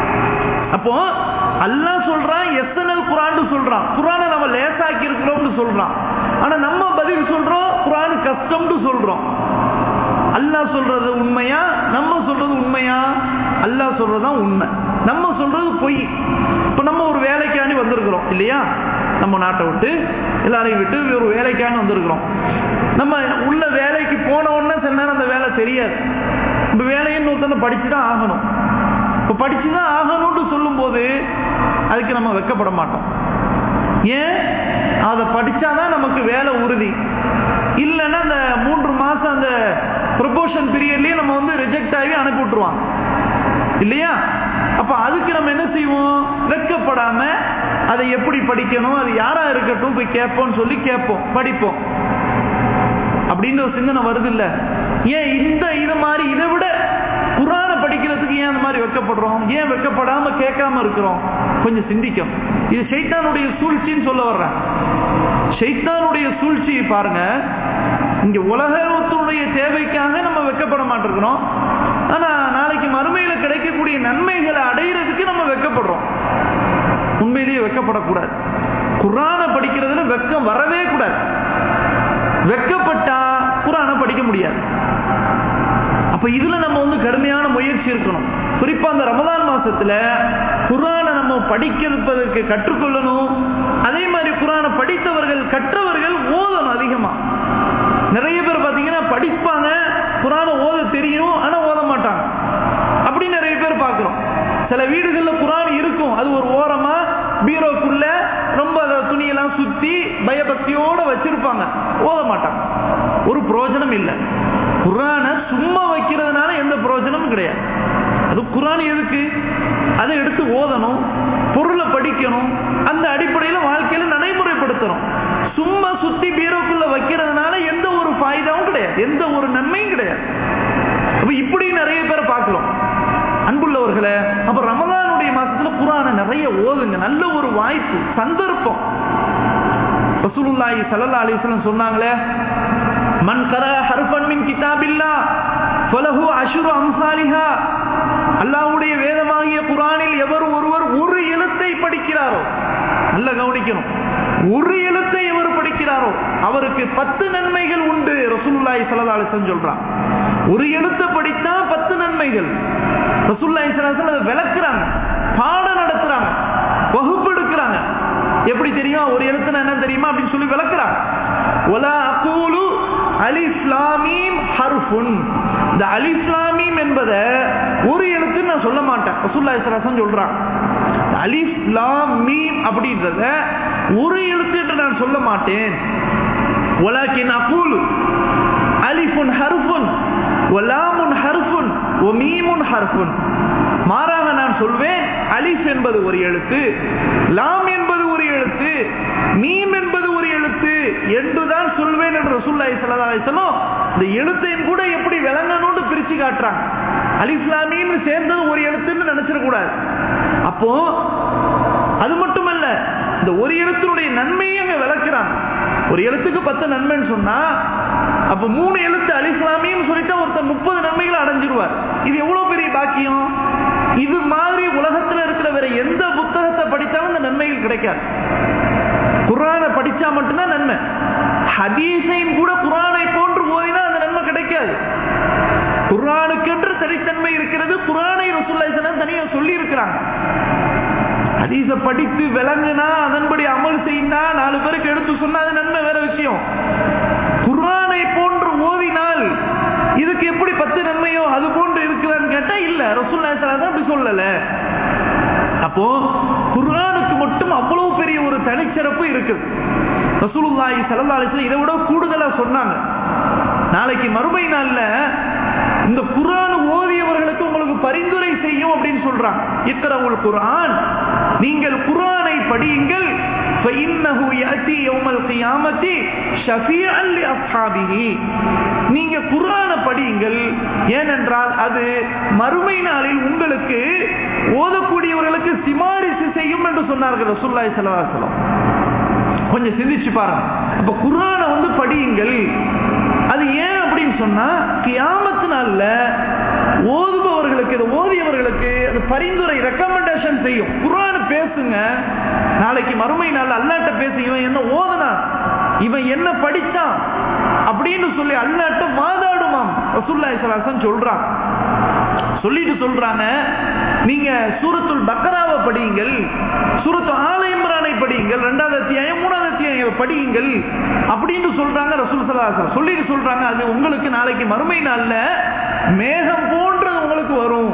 அப்போ அல்லா சொல்றான் எஸ்என்எல் குரான் சொல்றான் குரானை நம்ம லேசாக்கி இருக்கிறோம்னு சொல்றான் ஆனா நம்ம பதில் சொல்றோம் குரான் கஷ்டம்னு சொல்றோம் அல்லாஹ் சொல்றது உண்மையா நம்ம சொல்றது உண்மையா அல்லாஹ் சொல்றதுதான் உண்மை நம்ம சொல்றது பொய் இப்ப நம்ம ஒரு வேலைக்காண்டி வந்திருக்கிறோம் இல்லையா நம்ம நாட்டை விட்டு எல்லாரையும் விட்டு ஒரு வேலைக்காண்டி வந்திருக்கிறோம் நம்ம உள்ள வேலைக்கு போன உடனே சில நேரம் அந்த வேலை தெரியாது இப்ப வேலையை ஒருத்தனை படிச்சுதான் ஆகணும் இப்ப படிச்சுதான் ஆகணும்னு சொல்லும் போது அதுக்கு நம்ம வெக்கப்பட மாட்டோம் ஏன் அதை படிச்சாதான் நமக்கு வேலை உறுதி இல்லைன்னா அந்த மூன்று மாசம் அந்த ப்ரொபோஷன் பீரியட்லயே நம்ம வந்து ரிஜெக்ட் ஆகி அனுப்பி விட்டுருவாங்க இல்லையா அப்ப அதுக்கு நம்ம என்ன செய்வோம் வெக்கப்படாம அதை எப்படி படிக்கணும் அது யாரா இருக்கட்டும் போய் கேட்போம்னு சொல்லி கேட்போம் படிப்போம் அப்படின்னு ஒரு சிந்தனை வருது இல்ல ஏன் இந்த இது மாதிரி இதை விட குரான படிக்கிறதுக்கு ஏன் அந்த மாதிரி வெக்கப்படுறோம் ஏன் வெக்கப்படாம கேட்காம இருக்கிறோம் கொஞ்சம் சிந்திக்கும் இது சைத்தானுடைய சூழ்ச்சின்னு சொல்ல வர்றேன் சைத்தானுடைய சூழ்ச்சியை பாருங்க இங்க உலகத்துடைய தேவைக்காக நம்ம வெக்கப்பட மாட்டிருக்கிறோம் ஆனா நாளைக்கு மறுமையில கிடைக்கக்கூடிய நன்மைகளை அடையிறதுக்கு நம்ம வெக்கப்படுறோம் உண்மையிலேயே வெக்கப்படக்கூடாது குரான படிக்கிறதுல வெக்கம் வரவே கூடாது வெக்கப்பட்டா குரான படிக்க முடியாது அப்ப இதுல நம்ம வந்து கடுமையான முயற்சி இருக்கணும் குறிப்பா அந்த ரமதான் மாசத்துல குரான நம்ம படிக்கிறதுக்கு கற்றுக்கொள்ளணும் அதே மாதிரி குரான படித்தவர்கள் கற்றவர்கள் ஓதணும் அதிகமா நிறைய பேர் பாத்தீங்கன்னா படிப்பாங்க குரான ஓத தெரியும் ஆனா ஓத மாட்டாங்க அப்படி நிறைய பேர் பார்க்கிறோம் சில வீடுகள்ல குரான் இருக்கும் அது ஒரு ஓரமா பீரோக்குள்ள ரொம்ப துணியெல்லாம் சுத்தி பயபக்தியோட வச்சிருப்பாங்க ஓத மாட்டாங்க ஒரு பிரயோஜனம் இல்லை குரான சும்மா வைக்கிறதுனால எந்த பிரயோஜனமும் கிடையாது அது குரான் எதுக்கு அதை எடுத்து ஓதணும் பொருளை படிக்கணும் அந்த அடிப்படையில் வாழ்க்கையில நடைமுறைப்படுத்தணும் சும்மா சுத்தி பீரோக்குள்ள வைக்கிறதுனால எந்த ஒரு ஃபாய்தாவும் கிடையாது எந்த ஒரு நன்மையும் கிடையாது அப்ப இப்படி நிறைய பேரை பார்க்கலாம் அன்புள்ளவர்களே அப்ப ரமதானுடைய மாசத்துல குரான நிறைய ஓதுங்க நல்ல ஒரு வாய்ப்பு சந்தர்ப்பம் ரசூலுல்லாஹி ஸல்லல்லாஹு அலைஹி வஸல்லம் சொன்னாங்களே மன் கரா ஹர்ஃபன் மின் கிதாபில்லா ஃபலஹு அஷ்ரு அம்சாலிஹா அல்லாஹ்வுடைய வேதமாகிய குர்ஆனில் எவர் ஒருவர் ஒரு எழுத்தை படிக்கிறாரோ நல்ல கவனிக்கணும் ஒரு எழுத்தை எவர் படிக்கிறாரோ அவருக்கு பத்து நன்மைகள் உண்டு ரசூலுல்லாஹி ஸல்லல்லாஹு அலைஹி வஸல்லம் சொல்றான் ஒரு எழுத்தை படித்தா பத்து நன்மைகள் ரசூலுல்லாஹி ஸல்லல்லாஹு அலைஹி வஸல்லம் விளக்குறாங்க பாடம் நடத்துறாங்க வகுப்பு எடுக்கிறாங்க எப்படி தெரியும் ஒரு எழுத்து என்ன தெரியுமா அப்படின்னு சொல்லி விளக்குறாங்க ஒலா அகூலு அலிஸ்லாமீம் ஹர்ஃபுன் இந்த அலிஸ்லாமீம் என்பதை ஒரு எழுத்து நான் சொல்ல மாட்டேன் ரசூல்லா இஸ்லாசன் சொல்றான் அலிஸ்லாம் மீம் அப்படின்றத ஒரு எழுத்து என்று நான் சொல்ல மாட்டேன் ஒலாக்கின் அகூலு அலிஃபுன் ஹர்ஃபுன் ஒலாமுன் ஹர்ஃபுன் ஒமீமுன் ஹர்ஃபுன் மாறாக நான் சொல்வேன் அலிஃப் என்பது ஒரு எழுத்து லாம் என்பது ஒரு எழுத்து மீம் என்பது ஒரு எழுத்து என்றுதான் சொல்வேன் என்று ரசூல்லாய் சல்லாஹம் இந்த எழுத்தையும் கூட எப்படி விளங்கணும்னு பிரிச்சு காட்டுறாங்க அலிஸ்லாமின்னு சேர்ந்தது ஒரு எழுத்துன்னு நினைச்சிடக்கூடாது அப்போ அது மட்டுமல்ல இந்த ஒரு எழுத்தினுடைய நன்மையை அங்க விளக்குறாங்க ஒரு எழுத்துக்கு பத்து நன்மைன்னு சொன்னா அப்ப மூணு எழுத்து அலிஸ்லாமியும் சொல்லிட்டு ஒருத்தர் முப்பது நன்மைகள் அடைஞ்சிருவார் இது எவ்வளவு பெரிய பாக்கியம் இது மாதிரி உலகத்துல இருக்கிற வேற எந்த புத்தகத்தை படித்தாலும் இந்த நன்மைகள் கிடைக்காது குரானை படிச்சா மட்டும்தான் நன்மை ஹதீஸையும் கூட குரானை போன்று போதினா அந்த நன்மை கிடைக்காது குரானுக்கென்று தனித்தன்மை இருக்கிறது குரானை ரசுல்லாசனம் தனியா சொல்லி இருக்கிறாங்க ஹதீஸ படித்து விளங்குனா அதன்படி அமல் செய்யினா நாலு பேருக்கு எடுத்து சொன்னா அது நன்மை வேற விஷயம் குரானை போன்று ஓதினால் இதுக்கு எப்படி பத்து நன்மையோ அது போன்று இருக்குதான்னு கேட்டா இல்ல ரசூல்லா அப்படி சொல்லல அப்போ குர்ஆனுக்கு மட்டும் அவ்வளவு பெரிய ஒரு தனிச்சிறப்பு இருக்குது ரசூலுல்லாஹி ஸல்லல்லாஹு அலைஹி வஸல்லம் இதை விட கூடுதலா சொன்னாங்க நாளைக்கு மறுமை நாள்ல இந்த குர்ஆன் ஓதியவர்களுக்கு உங்களுக்கு பரிந்துரை செய்யும் அப்படின்னு சொல்றாங்க இக்ரவுல் குர்ஆன் நீங்கள் குர்ஆனை படியுங்கள் فإنه يأتي يوم القيامة شفيعا لأصحابه நீங்க குர்ஆனை படியுங்கள் ஏனென்றால் அது மறுமை நாளில் உங்களுக்கு ஓதக்கூடியவர்களுக்கு சிமாரிசு செய்யும் என்று சொன்னார்கள் ரசூல்லாய் சலவாசலம் கொஞ்சம் சிந்திச்சு பாருங்க அப்ப குர்ஆனை வந்து படியுங்கள் அது ஏன் அப்படின்னு சொன்னா கியாமத்து நாள்ல ஓதுபவர்களுக்கு இதை ஓதியவர்களுக்கு அது பரிந்துரை ரெக்கமெண்டேஷன் செய்யும் குர்ஆன் பேசுங்க நாளைக்கு மறுமை நாள் அல்லாட்ட பேசு இவன் என்ன ஓதுனா இவன் என்ன படிச்சான் அப்படின்னு சொல்லி அல்லாட்ட வாதாடுமாம் ரசூல்லாய் சலாசன் சொல்றான் சொல்லிட்டு சொல்றாங்க நீங்க சூரத்துல் பக்கராவை படியுங்கள் சூரத்து ஆல இம்ரானை படியுங்கள் ரெண்டாவது அத்தியாயம் மூணாவது அத்தியாயம் படியுங்கள் அப்படின்னு சொல்றாங்க ரசூல் சலாசன் சொல்லிட்டு சொல்றாங்க அது உங்களுக்கு நாளைக்கு மறுமை நாள்ல மேகம் போன்றது உங்களுக்கு வரும்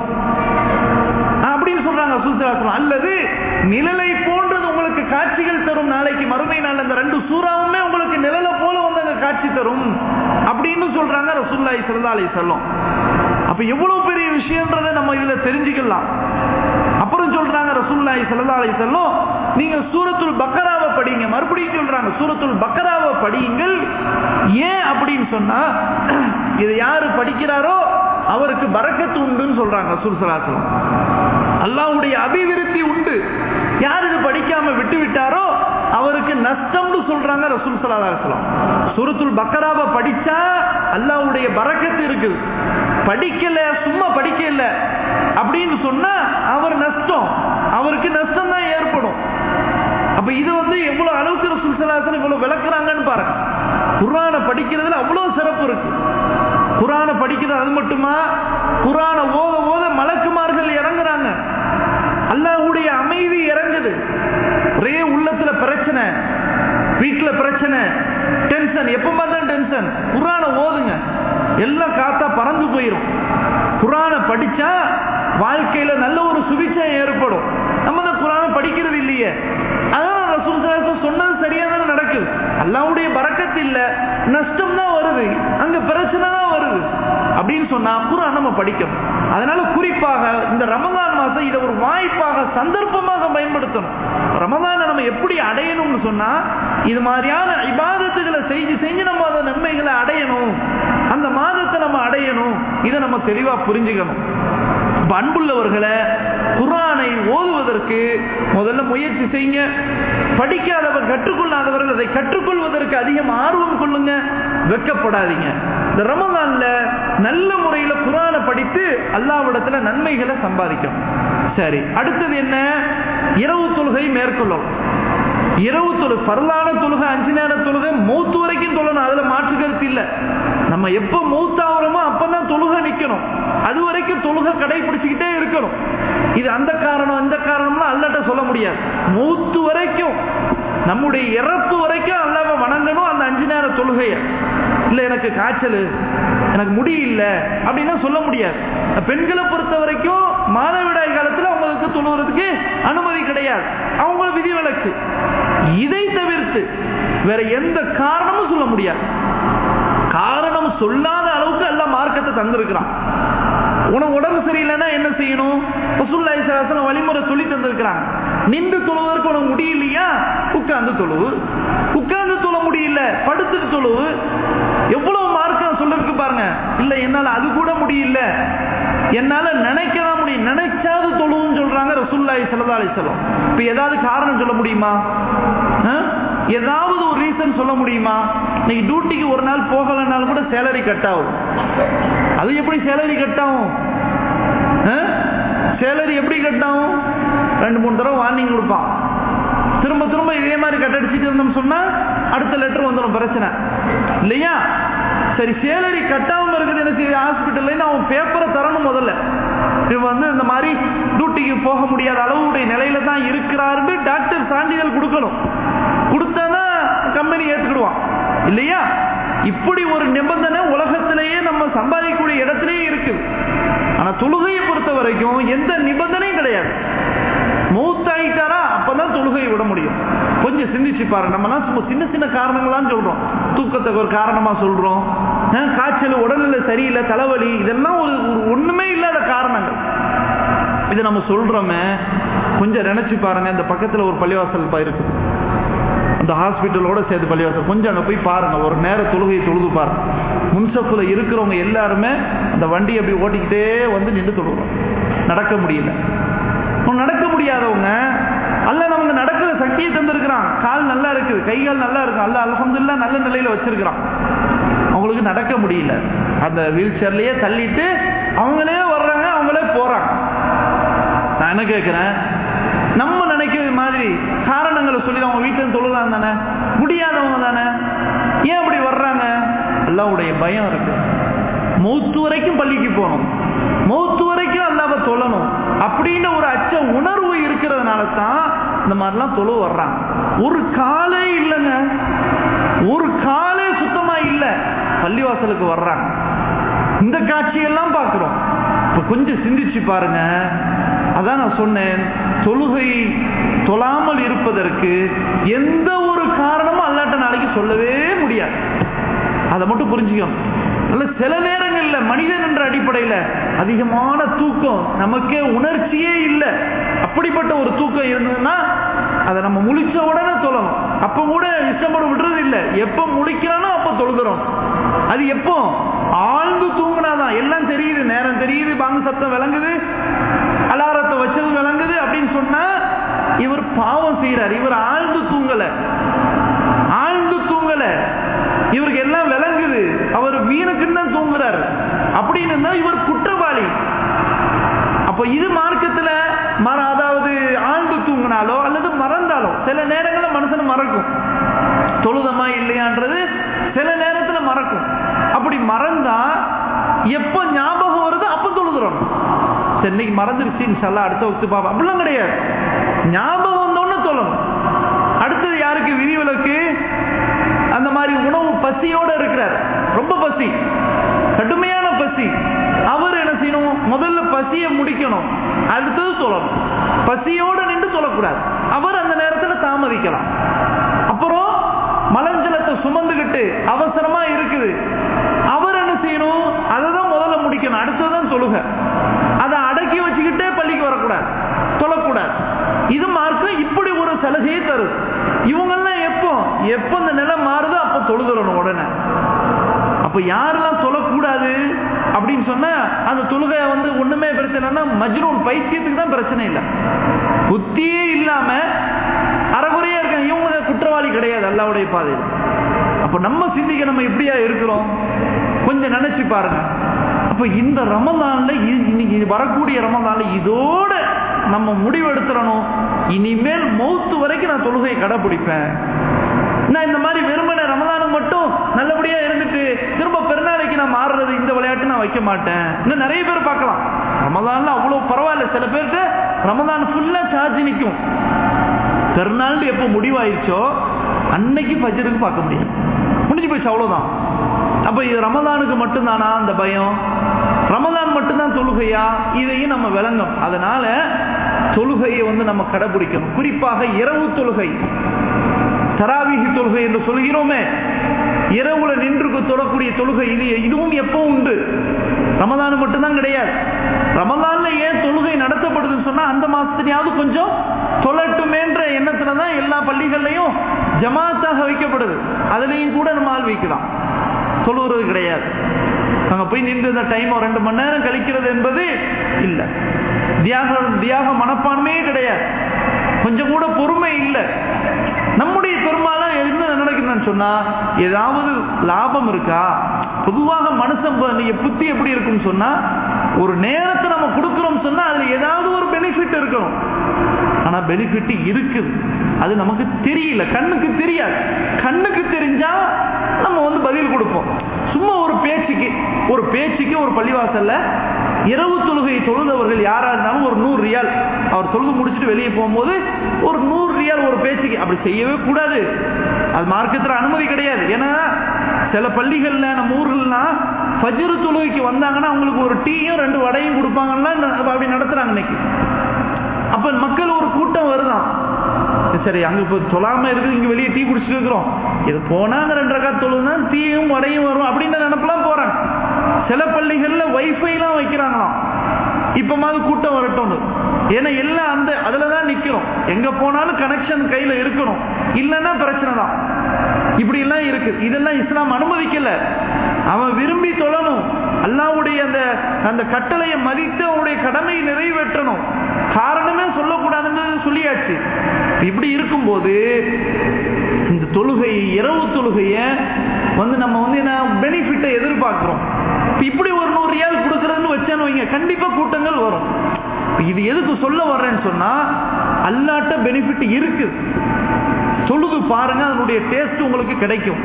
அப்படின்னு சொல்றாங்க ரசூல் சலாசன் அல்லது நிழலை போன்றது உங்களுக்கு காட்சிகள் தரும் நாளைக்கு மறுமை நாள் அந்த ரெண்டு சூறாவுமே உங்களுக்கு நிழலை போல வந்து அங்க காட்சி தரும் அப்படின்னு சொல்றாங்க ரசூல்லாய் சல்லா அலி சொல்லும் அப்ப எவ்வளவு பெரிய விஷயம்ன்றதை நம்ம இதுல தெரிஞ்சுக்கலாம் அப்புறம் சொல்றாங்க ரசூல்லாய் சல்லா அலி செல்லும் நீங்க சூரத்துல் பக்கராவை படிங்க மறுபடியும் சொல்றாங்க சூரத்துல் பக்கராவை படியுங்கள் ஏன் அப்படின்னு சொன்னா இது யாரு படிக்கிறாரோ அவருக்கு பறக்கத்து உண்டுன்னு சொல்றாங்க ரசூல் சலாசலம் அல்லாவுடைய அபிவிருத்தி உண்டு யார் இது படிக்காம விட்டு விட்டாரோ அவருக்கு நஷ்டம்னு சொல்றாங்க ரசூல் சலாசலம் சூரத்துல் பக்கராவை படிச்சா அல்லாவுடைய பறக்கத்து இருக்குது படிக்கல சும்மா படிக்கல அப்படின்னு சொன்னா அவர் நஷ்டம் அவருக்கு நஷ்டம் தான் ஏற்படும் அப்ப இது வந்து எவ்வளவு அளவுக்கு ரசூல் சலாசனம் இவ்வளவு விளக்குறாங்கன்னு பாருங்க குரானை படிக்கிறதுல அவ்வளவு சிறப்பு இருக்கு குரானை படிக்கிறது அது மட்டுமா குரானை ஓத ஓத மலக்குமார்கள் இறங்குறாங்க அல்லாஹுடைய அமைதி இறங்குது ஒரே உள்ளத்துல பிரச்சனை வீட்டுல பிரச்சனை டென்ஷன் எப்ப பார்த்தாலும் டென்ஷன் குரானை ஓதுங்க எல்லாம் காத்தா பறந்து போயிடும் குரானை படிச்சா வாழ்க்கையில நல்ல ஒரு சுபிச்சம் ஏற்படும் நம்ம தான் குரானை படிக்கிறது இல்லையே அதான் ரசூல் ரசூல் சொன்னது சரியா தானே நடக்குது அல்லாவுடைய பறக்கத்து இல்ல நஷ்டம் தான் வருது அங்க பிரச்சனை தான் வருது அப்படின்னு சொன்னா குரான் நம்ம படிக்கணும் அதனால குறிப்பாக இந்த ரமதான் மாசம் இதை ஒரு வாய்ப்பாக சந்தர்ப்பமாக பயன்படுத்தணும் ரமதானை நம்ம எப்படி அடையணும்னு சொன்னா இது மாதிரியான இபாதத்துகளை செஞ்சு செஞ்சு நம்ம அந்த நன்மைகளை அடையணும் அந்த மாதத்தை நம்ம அடையணும் இதை நம்ம தெளிவா புரிஞ்சுக்கணும் அன்புள்ளவர்களை குரானை ஓதுவதற்கு முதல்ல முயற்சி செய்யுங்க படிக்காதவர் கற்றுக்கொள்ளாதவர்கள் அதை கற்றுக்கொள்வதற்கு அதிகம் ஆர்வம் கொள்ளுங்க வெக்கப்படாதீங்க இந்த ரமதான்ல நல்ல முறையில குரானை படித்து அல்லாவிடத்துல நன்மைகளை சம்பாதிக்கும் சரி அடுத்தது என்ன இரவு தொழுகை மேற்கொள்ளும் இரவு தொழு பரலான தொழுகை அஞ்சு நேர தொழுகை மூத்து வரைக்கும் தொழணும் அதுல மாற்று கருத்து இல்ல நம்ம எப்ப மூத்தாகிறோமோ அப்பதான் தொழுகை நிக்கணும் அது வரைக்கும் தொழுகை கடைபிடிச்சுக்கிட்டே இருக்கணும் இது அந்த காரணம் இந்த காரணம்லாம் அல்லாட்ட சொல்ல முடியாது மூத்து வரைக்கும் நம்முடைய இறப்பு வரைக்கும் அல்லாம வணங்கணும் அந்த அஞ்சு நேர தொழுகைய இல்ல எனக்கு காய்ச்சல் எனக்கு முடி இல்ல அப்படின்னா சொல்ல முடியாது பெண்களை பொறுத்த வரைக்கும் மாதவிடாய் காலத்துல அவங்களுக்கு தொழுகிறதுக்கு அனுமதி கிடையாது அவங்க விதிவிலக்கு இதை தவிர்த்து வேற எந்த காரணமும் சொல்ல முடியாது காரணம் சொல்லாத அளவுக்கு எல்லாம் மார்க்கத்தை தந்திருக்கிறான் உனக்கு உடம்பு சரியில்லைன்னா என்ன செய்யணும் ரசூல்லாய் சாசனம் வழிமுறை சொல்லி தந்திருக்கிறாங்க நின்று தொழுவதற்கு உனக்கு முடியலையா உட்கார்ந்து தொழுவு உட்கார்ந்து தொழ முடியல படுத்துட்டு தொழுவு எவ்வளவு மார்க்கம் சொல்லிருக்கு பாருங்க இல்ல என்னால அது கூட முடியல என்னால நினைக்கதான் முடியும் நினைச்சாது தொழுவும் சொல்றாங்க ரசூல்லாய் சல்லா அலிசலம் இப்ப ஏதாவது காரணம் சொல்ல முடியுமா ஏதாவது ஒரு ரீசன் சொல்ல முடியுமா இன்னைக்கு டியூட்டிக்கு ஒரு நாள் போகலனாலும் கூட சேலரி கட் ஆகும் அது எப்படி சேலரி கட் ஆகும் சேலரி எப்படி கட் ஆகும் ரெண்டு மூணு தடவை வார்னிங் கொடுப்பான் திரும்ப திரும்ப இதே மாதிரி கட்டடிச்சிட்டு இருந்தோம் சொன்னா அடுத்த லெட்டர் வந்துடும் பிரச்சனை இல்லையா சரி சேலரி கட்டாம இருக்குது எனக்கு ஹாஸ்பிட்டல்ல அவன் பேப்பரை தரணும் முதல்ல இவன் வந்து இந்த மாதிரி டியூட்டிக்கு போக முடியாத அளவுடைய நிலையில தான் இருக்கிறாருன்னு டாக்டர் சான்றிதழ் கொடுக்கணும் கொடுத்தாதான் கம்பெனி ஏத்துக்கிடுவான் இல்லையா இப்படி ஒரு நிபந்தனை உலகத்திலேயே நம்ம சம்பாதிக்கக்கூடிய இடத்திலேயே இருக்கு ஆனா தொழுகையை பொறுத்த வரைக்கும் எந்த நிபந்தனையும் கிடையாது மூத்தாயிட்டாரா அப்பதான் தொழுகையை விட முடியும் கொஞ்சம் சிந்திச்சு பாருங்க நம்ம சும்மா சின்ன சின்ன காரணங்களாம் சொல்றோம் தூக்கத்துக்கு ஒரு காரணமா சொல்றோம் காய்ச்சல் உடல்நிலை சரியில்லை தலைவலி இதெல்லாம் ஒரு ஒண்ணுமே இல்லாத காரணங்கள் இதை நம்ம சொல்றோமே கொஞ்சம் நினைச்சு பாருங்க இந்த பக்கத்துல ஒரு பள்ளிவாசல் இருக்கு அந்த ஹாஸ்பிட்டலோட சேர்த்து பள்ளிவாசல் கொஞ்சம் அங்கே போய் பாருங்க ஒரு நேர தொழுகையை தொழுது பாருங்க முன்சப்புல இருக்கிறவங்க எல்லாருமே அந்த வண்டி அப்படி ஓட்டிக்கிட்டே வந்து நின்று தொழுகிறோம் நடக்க முடியல நடக்க முடியாதவங்க அல்ல நமக்கு நடக்கிற சக்தியை தந்திருக்கிறான் கால் நல்லா இருக்குது கை கால் நல்லா இருக்கு அல்ல அலமதுல்லா நல்ல நிலையில வச்சிருக்கிறான் அவங்களுக்கு நடக்க முடியல அந்த வீல் சேர்லயே தள்ளிட்டு அவங்களே வர்றாங்க அவங்களே போறாங்க நான் என்ன கேட்கிறேன் நம்ம நினைக்கிறது மாதிரி காரணங்களை சொல்லி அவங்க வீட்டில் தொழுலாம் தானே முடியாதவங்க தானே ஏன் அப்படி வர்றாங்க அல்லாவுடைய பயம் இருக்கு மௌத்து வரைக்கும் பள்ளிக்கு போகணும் மௌத்து வரைக்கும் அல்லாவ தொழணும் அப்படின்னு ஒரு அச்ச உணர்வு இருக்கிறதுனால தான் இந்த மாதிரிலாம் தொழு வர்றாங்க ஒரு காலே இல்லைங்க ஒரு காலே சுத்தமா இல்லை பள்ளிவாசலுக்கு வர்றாங்க இந்த காட்சியெல்லாம் பார்க்கிறோம் இப்ப கொஞ்சம் சிந்திச்சு பாருங்க அதான் நான் சொன்னேன் தொழுகை தொழாமல் இருப்பதற்கு எந்த ஒரு காரணமும் அல்லாட்ட நாளைக்கு சொல்லவே முடியாது அதை மட்டும் புரிஞ்சுக்கணும் அல்ல சில நேரங்கள்ல மனிதன் என்ற அடிப்படையில அதிகமான தூக்கம் நமக்கே உணர்ச்சியே இல்லை அப்படிப்பட்ட ஒரு தூக்கம் இருந்ததுன்னா அதை நம்ம முழிச்ச உடனே தொழணும் அப்ப கூட இஷ்டப்பட விடுறது இல்லை எப்ப முழிக்கிறானோ அப்ப தொழுகிறோம் அது எப்போ ஆழ்ந்து தூங்கினாதான் எல்லாம் தெரியுது நேரம் தெரியுது பாங்கு சத்தம் விளங்குது அலாரத்தை வச்சது விளங்குது அப்படின்னு சொன்னா இவர் பாவம் செய்யறார் இவர் ஆழ்ந்து தூங்கல ஆழ்ந்து தூங்கல இவருக்கு எல்லாம் விளங்குது அவர் வீணுக்குன்னு தான் தூங்குறாரு அப்படின்னு இருந்தா இவர் குற்றவாளி அப்ப இது மார்க்கத்துல மர அதாவது ஆழ்ந்து தூங்கினாலோ அல்லது மறந்தாலோ சில நேரங்களில் மனுஷன் மறக்கும் தொழுதமா இல்லையான்றது சில நேரத்துல மறக்கும் அப்படி மறந்தா எப்ப ஞாபகம் வருதோ அப்ப தொழுதுறோம் சரி இன்னைக்கு மறந்துருச்சு இன்ஷால்லா அடுத்த வகுத்து பாப்பா அப்படிலாம் கிடையாது ஞாபகம் வந்தோன்னு தொழணும் அடுத்தது யாருக்கு விதிவிலக்கு அந்த மாதிரி உணவு பசியோட இருக்கிறார் ரொம்ப பசி கடுமையான பசி அவர் என்ன செய்யணும் முதல்ல பசியை முடிக்கணும் அடுத்தது சொல்லணும் பசியோட நின்று சொல்லக்கூடாது அவர் அந்த நேரத்தில் தாமதிக்கலாம் அப்புறம் மலஞ்சலத்தை சுமந்துகிட்டு அவசரமா இருக்குது அவர் என்ன செய்யணும் அதை தான் முதல்ல முடிக்கணும் அடுத்ததான் தொழுக அதை அடக்கி வச்சுக்கிட்டே பள்ளிக்கு வரக்கூடாது தொழக்கூடாது இது மார்க்கம் இப்படி ஒரு சலுகையை தரும் இவங்கெல்லாம் எப்போ எப்போ இந்த நிலை மாறுதோ அப்போ தொழுதுறணும் உடனே அப்ப யாரெல்லாம் சொல்லக்கூடாது அப்படின்னு சொன்னா அந்த தொழுகை வந்து ஒண்ணுமே பிரச்சனைனா மஜ்ரூன் பைத்தியத்துக்கு தான் பிரச்சனை இல்லை புத்தியே இல்லாம அறகுறையா இருக்காங்க இவங்க குற்றவாளி கிடையாது அல்லாவுடைய பாதையில் அப்ப நம்ம சிந்திக்க நம்ம எப்படியா இருக்கிறோம் கொஞ்சம் நினைச்சு பாருங்க அப்ப இந்த ரமதான்ல இன்னைக்கு வரக்கூடிய ரமதான்ல இதோட நம்ம முடிவெடுத்துறணும் இனிமேல் மௌத்து வரைக்கும் நான் தொழுகையை கடைபிடிப்பேன் நான் இந்த மாதிரி வெறுமனை ரமதானுக்கு மட்டும் நல்லபடியா இருந்துட்டு திரும்ப பெருநாளைக்கு நான் மாறுறது இந்த விளையாட்டு நான் வைக்க மாட்டேன் இன்னும் நிறைய பேர் பார்க்கலாம் ரமதான்ல அவ்வளவு பரவாயில்ல சில பேருக்கு ரமதான் ஃபுல்லா சார்ஜ் நிற்கும் பெருநாள் எப்போ முடிவாயிருச்சோ அன்னைக்கு பஜருக்கு பார்க்க முடியும் முடிஞ்சு போச்சு அவ்வளவுதான் அப்ப இது ரமதானுக்கு மட்டும்தானா அந்த பயம் ரமதான் மட்டும்தான் தொழுகையா இதையும் நம்ம விளங்கும் அதனால தொழுகையை வந்து நம்ம கடைபிடிக்கணும் குறிப்பாக இரவு தொழுகை தராவிகி தொழுகை என்று சொல்கிறோமே இரவுல நின்று தொழக்கூடிய தொழுகை இது இதுவும் எப்போ உண்டு ரமதான் மட்டும்தான் கிடையாது ரமதான்ல ஏன் தொழுகை நடத்தப்படுதுன்னு சொன்னா அந்த மாசத்துலயாவது கொஞ்சம் தொழட்டுமேன்ற எண்ணத்துல தான் எல்லா பள்ளிகள்லையும் ஜமாத்தாக வைக்கப்படுது அதுலயும் கூட நம்ம ஆள் வைக்கலாம் தொழுகிறது கிடையாது அங்க போய் நின்று இந்த டைம் ரெண்டு மணி நேரம் கழிக்கிறது என்பது இல்லை தியாக தியாக மனப்பான்மையே கிடையாது கொஞ்சம் கூட பொறுமை இல்லை நம்முடைய பெரும்பாலும் என்ன நினைக்கிறேன்னு சொன்னா ஏதாவது லாபம் இருக்கா பொதுவாக மனுஷன் நீங்க புத்தி எப்படி இருக்குன்னு சொன்னா ஒரு நேரத்தை நம்ம கொடுக்கிறோம் சொன்னா அதுல ஏதாவது ஒரு பெனிஃபிட் இருக்கணும் ஆனா பெனிஃபிட் இருக்குது அது நமக்கு தெரியல கண்ணுக்கு தெரியாது கண்ணுக்கு தெரிஞ்சா நம்ம வந்து பதில் கொடுப்போம் சும்மா ஒரு பேச்சுக்கு ஒரு பேச்சுக்கு ஒரு பள்ளிவாசல்ல இரவு தொழுகை தொழுதவர்கள் யாரா இருந்தாலும் ஒரு நூறு ரியால் அவர் தொழுது முடிச்சுட்டு வெளியே போகும்போது ஒரு நூறு ரியால் ஒரு பேச்சுக்கு அப்படி செய்யவே கூடாது அது மார்க்கத்தில் அனுமதி கிடையாது ஏன்னா சில பள்ளிகள்ல நம்ம ஊர்கள்னா ஃபஜ்ரு தொழுகைக்கு வந்தாங்கன்னா அவங்களுக்கு ஒரு டீயும் ரெண்டு வடையும் கொடுப்பாங்கன்னா அப்படி நடத்துறாங்க இன்னைக்கு அப்ப மக்கள் ஒரு கூட்டம் வருதான் சரி அங்க இப்ப சொல்லாம இருக்குது இங்க வெளியே டீ குடிச்சிட்டு இருக்கிறோம் இது போனா அந்த ரெண்டு ரக்கா தொழுதான் டீயும் வடையும் வரும் அப்படின்னு நினைப்பெல்லாம் போறாங்க சில பள்ளிகள்ல வைஃபை எல்லாம் வைக்கிறாங்களாம் இப்ப மாதிரி கூட்டம் வரட்டும் ஏன்னா எல்லாம் அந்த அதுலதான் நிக்கிறோம் எங்க போனாலும் கனெக்ஷன் கையில இருக்கணும் இல்லைன்னா பிரச்சனை தான் இப்படி எல்லாம் இருக்கு இதெல்லாம் இஸ்லாம் அனுமதிக்கல அவன் விரும்பி தொழணும் அல்லாவுடைய அந்த அந்த கட்டளையை மதித்து அவனுடைய கடமையை நிறைவேற்றணும் காரணமே சொல்லக்கூடாதுன்னு சொல்லியாச்சு இப்படி இருக்கும்போது இந்த தொழுகை இரவு தொழுகைய வந்து நம்ம வந்து என்ன பெனிஃபிட்டை எதிர்பார்க்கிறோம் இப்படி ஒரு நூறு ரியால் கொடுக்கறதுன்னு வச்சேன்னு வைங்க கண்டிப்பா கூட்டங்கள் வரும் இது எதுக்கு சொல்ல வர்றேன்னு சொன்னா அல்லாட்ட பெனிஃபிட் இருக்கு தொழுது பாருங்க அதனுடைய டேஸ்ட் உங்களுக்கு கிடைக்கும்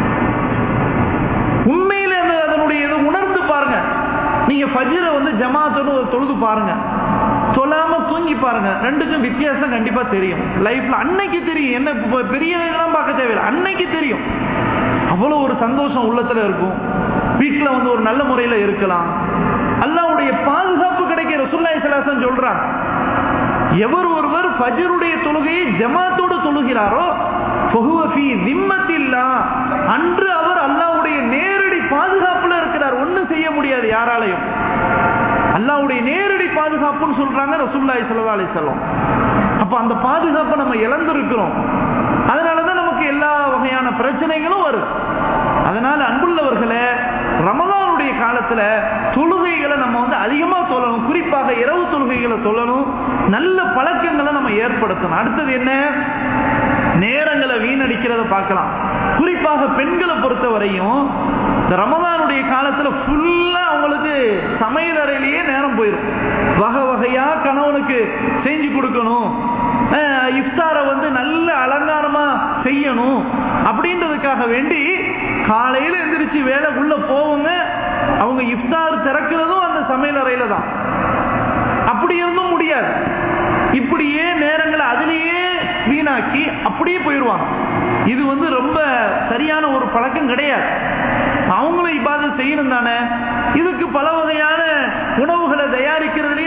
உண்மையில அதனுடைய இதை உணர்ந்து பாருங்க நீங்க ஃபஜ்ர வந்து ஜமாத்தோடு தொழுது பாருங்க சொல்லாம தூங்கி பாருங்க ரெண்டுக்கும் வித்தியாசம் கண்டிப்பா தெரியும் லைஃப்ல அன்னைக்கு தெரியும் என்ன பெரிய இதெல்லாம் பார்க்க தேவையில்லை அன்னைக்கு தெரியும் அவ்வளவு ஒரு சந்தோஷம் உள்ளத்துல இருக்கும் வீட்டுல வந்து ஒரு நல்ல முறையில இருக்கலாம் அல்லாவுடைய பாதுகாப்பு கிடைக்கிற சுல்லாய் சலாசன் சொல்றான் எவர் ஒருவர் ஃபஜருடைய தொழுகையை ஜமாத்தோடு தொழுகிறாரோ அன்று அவர் அல்லாவுடைய நேரடி பாதுகாப்புல இருக்கிறார் ஒண்ணும் செய்ய முடியாது யாராலையும் அல்லாவுடைய நேரடி பாதுகாப்புன்னு சொல்றாங்க ரசூல்லாய் சல்லா அலி சொல்லம் அப்ப அந்த பாதுகாப்பை நம்ம இழந்திருக்கிறோம் அதனாலதான் நமக்கு எல்லா வகையான பிரச்சனைகளும் வரும் அதனால அன்புள்ளவர்களே ரமதானுடைய காலத்துல தொழுகைகளை நம்ம வந்து அதிகமா சொல்லணும் குறிப்பாக இரவு தொழுகைகளை சொல்லணும் நல்ல பழக்கங்களை நம்ம ஏற்படுத்தணும் அடுத்தது என்ன நேரங்களை வீணடிக்கிறத பார்க்கலாம் குறிப்பாக பெண்களை பொறுத்த வரையும் இந்த ரமதானுடைய காலத்துல ஃபுல்லா அவங்களுக்கு சமையல் அறையிலேயே நேரம் போயிடும் வகை வகையா கணவனுக்கு செஞ்சு கொடுக்கணும் இஃப்தாரை வந்து நல்ல அலங்காரமா செய்யணும் அப்படின்றதுக்காக வேண்டி காலையில எந்திரிச்சு வேலை உள்ள போவோங்க அவங்க இஃப்தார் திறக்கிறதும் அந்த சமையல் அறையில தான் அப்படி இருந்தும் முடியாது இப்படியே நேரங்களை அதிலேயே வீணாக்கி அப்படியே போயிடுவாங்க இது வந்து ரொம்ப சரியான ஒரு பழக்கம் கிடையாது அவங்களும் இப்பாத செய்யணும் தானே இதுக்கு பல வகையான உணவுகளை தயாரிக்கிறதுலயே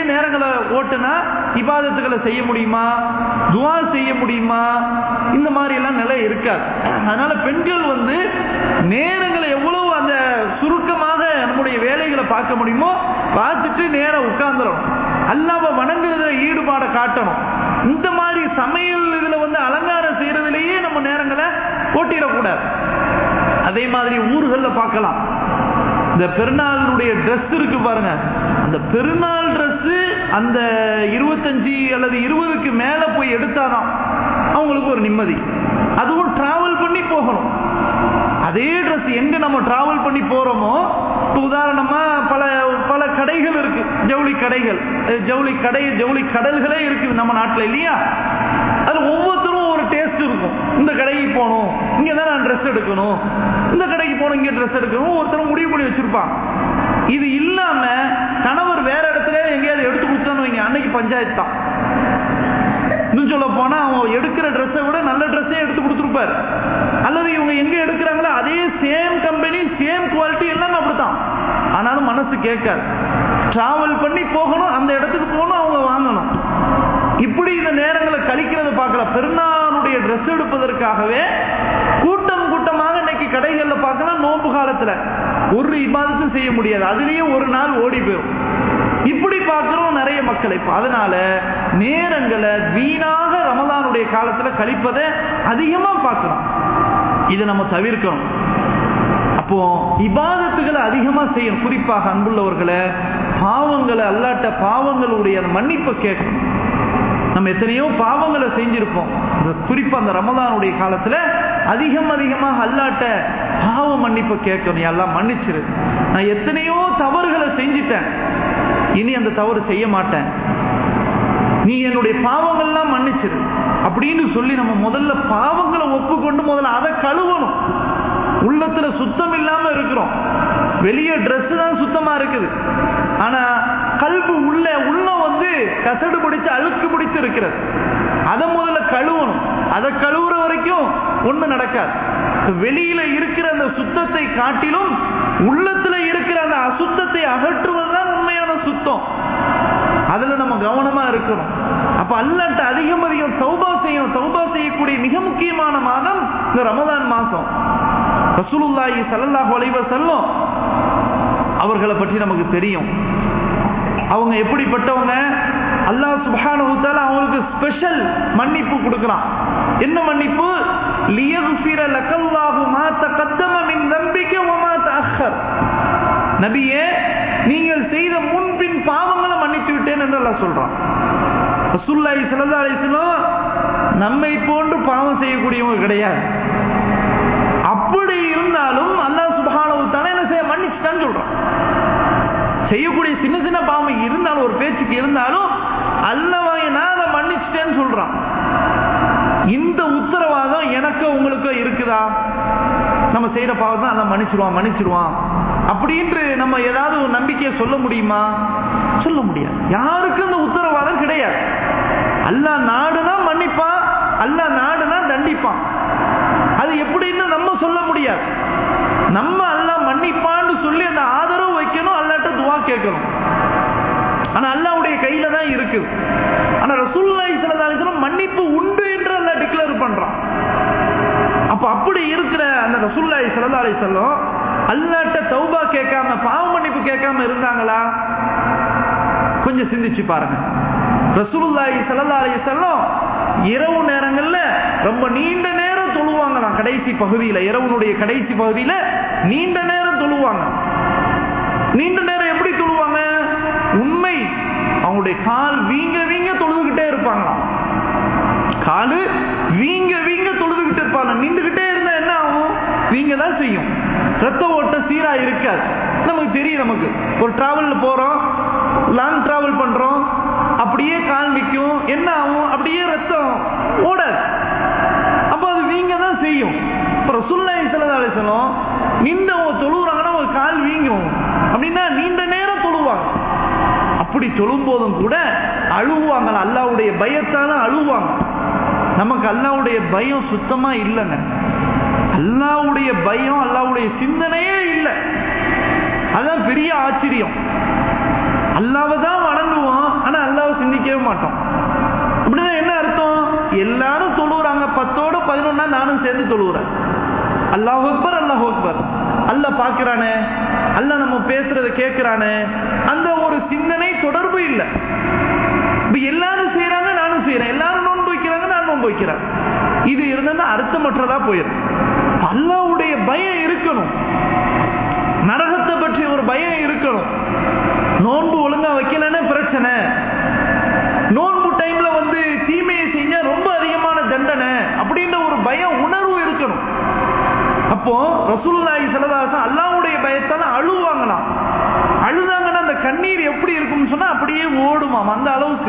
நேரங்களை ஓட்டுனா இபாதத்துகளை செய்ய முடியுமா துவா செய்ய முடியுமா இந்த மாதிரி எல்லாம் நிலை இருக்காது அதனால பெண்கள் வந்து நேரங்களை எவ்வளவு அந்த சுருக்கமாக நம்முடைய வேலைகளை பார்க்க முடியுமோ பார்த்துட்டு நேரம் உட்கார்ந்துடணும் அல்லாம வணங்குறதுல ஈடுபாடை காட்டணும் இந்த மாதிரி சமையல் இதுல வந்து அலங்காரம் செய்யறதுலயே நம்ம நேரங்களை ஓட்டிடக்கூடாது அதே மாதிரி ஊர்கள்ல பார்க்கலாம் இந்த பெருநாளுடைய ட்ரெஸ் இருக்கு பாருங்க அந்த பெருநாள் ட்ரெஸ் அந்த இருபத்தஞ்சு அல்லது இருபதுக்கு மேல போய் எடுத்தாதான் அவங்களுக்கு ஒரு நிம்மதி அதுவும் டிராவல் பண்ணி போகணும் அதே ட்ரெஸ் எங்க நம்ம டிராவல் பண்ணி போறோமோ உதாரணமா பல பல கடைகள் இருக்கு ஜவுளி கடைகள் ஜவுளி கடை ஜவுளி கடல்களே இருக்குது நம்ம நாட்டில் இல்லையா அது ஒவ்வொருத்தரும் ஒரு டேஸ்ட் இருக்கும் இந்த கடைக்கு போகணும் இங்க தான் நான் ட்ரெஸ் எடுக்கணும் இந்த கடைக்கு போகணும் இங்க ட்ரெஸ் எடுக்கணும் ஒருத்தரும் முடிவு பண்ணி வச்சிருப்பான் இது இல்லாம கணவர் வேற இடத்துல எங்கேயாவது எடுத்து கொடுத்தான்னு வைங்க அன்னைக்கு பஞ்சாயத்து தான் இன்னும் சொல்ல போனா அவன் எடுக்கிற ட்ரெஸ்ஸை விட நல்ல ட்ரெஸ்ஸே எடுத்து கொடுத்துருப்பாரு அல்லது இவங்க எங்க எடுக்கிறாங்களோ அதே சேம் கம்பெனி சேம் குவாலிட்டி எல்லாமே அப்படித்தான் ஆனாலும் மனசு கேட்காது டிராவல் பண்ணி போகணும் அந்த இடத்துக்கு போகணும் அவங்க வாங்கணும் இப்படி இந்த நேரங்களை கழிக்கிறத பார்க்கல பெருநாளுடைய ட்ரெஸ் எடுப்பதற்காகவே கூட்டம் கூட்டமாக இன்னைக்கு கடைகள்ல பார்க்கலாம் நோம்பு காலத்துல ஒரு இபாதத்தும் செய்ய முடியாது அதுலயும் ஒரு நாள் ஓடி போயிடும் இப்படி பார்க்கிறோம் நிறைய மக்கள் இப்ப அதனால நேரங்களை வீணாக ரமதானுடைய காலத்துல கழிப்பதை அதிகமா பார்க்கிறோம் இதை நம்ம தவிர்க்கணும் அப்போ இபாதத்துகளை அதிகமா செய்யணும் குறிப்பாக அன்புள்ளவர்களை பாவங்களை அல்லாட்ட பாவங்களுடைய மன்னிப்பை கேட்கணும் நம்ம எத்தனையோ பாவங்களை செஞ்சிருப்போம் குறிப்பா அந்த ரமதானுடைய காலத்துல அதிகம் அதிகமாக அல்லாட்ட பாவ மன்னிப்பை கேட்கணும் எல்லாம் மன்னிச்சிரு நான் எத்தனையோ தவறுகளை செஞ்சிட்டேன் இனி அந்த தவறு செய்ய மாட்டேன் நீ என்னுடைய பாவங்கள்லாம் மன்னிச்சிரு அப்படின்னு சொல்லி நம்ம முதல்ல பாவங்களை ஒப்புக்கொண்டு முதல்ல அதை கழுவணும் உள்ளத்துல சுத்தம் இல்லாம இருக்கிறோம் வெளியே ட்ரெஸ் தான் சுத்தமா இருக்குது ஆனா கல்பு உள்ள உள்ள வந்து கசடு பிடிச்சு அழுக்கு பிடிச்சு இருக்கிறது அதை முதல்ல கழுவணும் அதை கழுவுற வரைக்கும் ஒண்ணு நடக்காது வெளியில இருக்கிற அந்த சுத்தத்தை காட்டிலும் உள்ளத்துல இருக்கிற அந்த அசுத்தத்தை அகற்றுவதுதான் உண்மையான சுத்தம் அதுல நம்ம கவனமா இருக்கணும் அப்ப அல்லாட்ட அதிகம் அதிகம் சௌபா செய்யணும் சௌபா செய்யக்கூடிய மிக முக்கியமான மாதம் இந்த ரமதான் மாசம் ரசூலுல்லாஹி ஸல்லல்லாஹு அலைஹி வஸல்லம் அவர்களை பற்றி நமக்கு தெரியும் அவங்க எப்படிப்பட்டவங்க அல்லாஹ் சுப்ஹானஹு தஆலா அவங்களுக்கு ஸ்பெஷல் மன்னிப்பு கொடுக்கிறான் என்ன மன்னிப்பு லியக்ஃபிர லக்கல்லாஹு மா தகத்தம மின் தம்பிக வ மா தஅக்கர் நபியே நீங்கள் செய்த முன்பின் பாவங்களை மன்னித்து விட்டேன் என்று அல்லாஹ் சொல்றான் ரசூலுல்லாஹி ஸல்லல்லாஹு அலைஹி வஸல்லம் நம்மை போன்று பாவம் செய்யக்கூடியவங்க கிடையாது அப்படி இருந்தாலும் அல்லாஹ் சுப்ஹானஹு தஆலா என்ன செய்ய மன்னிச்சுட்டான்னு சொல்றான் செய்யக்கூடிய சின்ன சின்ன பாவம் இருந்தாலும் ஒரு பேச்சுக்கு இருந்தாலும் அல்லவாங்க நான் அதை மன்னிச்சிட்டேன்னு சொல்றான் இந்த உத்தரவாதம் எனக்கு உங்களுக்கு இருக்குதா நம்ம செய்யற பாவம் தான் அதை மன்னிச்சிருவான் மன்னிச்சிருவான் அப்படின்ட்டு நம்ம ஏதாவது ஒரு நம்பிக்கையை சொல்ல முடியுமா சொல்ல முடியாது யாருக்கும் அந்த உத்தரவாதம் கிடையாது அல்லா நாடுனா மன்னிப்பான் அல்லா நாடுனா தண்டிப்பான் அது எப்படின்னு நம்ம சொல்ல முடியாது நம்ம அல்லா மன்னிப்பான்னு சொல்லி அந்த ஆதரவு வைக்கணும் அல்லாட்ட துவா கேட்கணும் ஆனா அல்லாவுடைய கையில தான் இருக்குது ஆனா ரசூல்லாய் சிலதாலும் மன்னிப்பு உண்டு என்று அல்லா டிக்ளேர் பண்றான் அப்ப அப்படி இருக்கிற அந்த ரசூல்லாய் சிலதாலை செல்லும் அல்லாட்ட தௌபா கேட்காம பாவ மன்னிப்பு கேட்காம இருந்தாங்களா கொஞ்சம் சிந்திச்சு பாருங்க ரசூலுல்லாஹி ஸல்லல்லாஹு அலைஹி வஸல்லம் இரவு நேரங்கள்ல ரொம்ப நீண்ட நேரம் தொழுவாங்களாம் கடைசி பகுதியில இரவுனுடைய கடைசி பகுதியில நீண்ட நேரம் தொழுவாங்க நீண்ட நேரம் எப்படி தொழுவாங்க உண்மை அவங்களுடைய கால் வீங்க வீங்க தொழுதுகிட்டே இருப்பாங்களாம் காலு வீங்க வீங்க தொழுதுகிட்டு இருப்பாங்க நின்றுகிட்டே இருந்தா என்ன ஆகும் வீங்க தான் செய்யும் ரத்த ஓட்டம் சீரா இருக்காது நமக்கு தெரியும் நமக்கு ஒரு டிராவல்ல போறோம் லாங் டிராவல் பண்றோம் அப்படியே கால் நிற்கும் என்ன ஆகும் அப்படியே ரத்தம் ஓடாது அப்ப அது வீங்க தான் செய்யும் அப்புறம் சுல்லாய் சிலதாலே சொல்லும் நின்று அவங்க தொழுகிறாங்கன்னா ஒரு கால் வீங்கும் அப்படின்னா நீண்ட நேரம் தொழுவாங்க அப்படி தொழும் போதும் கூட அழுவாங்க அல்லாவுடைய பயத்தால அழுவாங்க நமக்கு அல்லாவுடைய பயம் சுத்தமா இல்லைங்க அல்லாவுடைய பயம் அல்லாவுடைய சிந்தனையே இல்லை அதான் பெரிய ஆச்சரியம் அல்லாவை தான் வணங்குவோம் மாட்டோம் அப்படின்னா என்ன அர்த்தம் எல்லாரும் தொழுவுறாங்க பத்தோட பதினொன்னா நானும் சேர்ந்து தொழுவுறேன் அல்லாஹ் அக்பர் அல்லாஹ் அக்பர் அல்ல பாக்குறானே அல்ல நம்ம பேசுறத கேட்கிறானே அந்த ஒரு சிந்தனை தொடர்பு இல்லை இப்ப எல்லாரும் செய்யறாங்க நானும் செய்யறேன் எல்லாரும் நோன்பு வைக்கிறாங்க நான் நோன்பு வைக்கிறேன் இது இருந்தா அர்த்தமற்றதா போயிடும் அல்லாவுடைய பயம் இருக்கணும் நரகத்தை பற்றி ஒரு பயம் இருக்கணும் நோன்பு ஒழுங்கா வைக்கலன்னு பிரச்சனை நோன்பு டைம்ல வந்து தீமையை செஞ்சா ரொம்ப அதிகமான தண்டனை அப்படின்ற ஒரு பயம் உணர்வு இருக்கணும் அப்போ ரசூல்லாய் செலதாசம் அல்லாவுடைய பயத்தால அழுவாங்களாம் அழுதாங்கன்னா அந்த கண்ணீர் எப்படி இருக்கும்னு சொன்னா அப்படியே ஓடுமாம் அந்த அளவுக்கு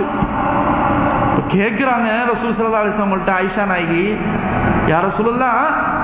கேட்கிறாங்க ரசூல் சலதாசங்கள்ட்ட ஆயிஷா நாயகி யார சொல்லலாம்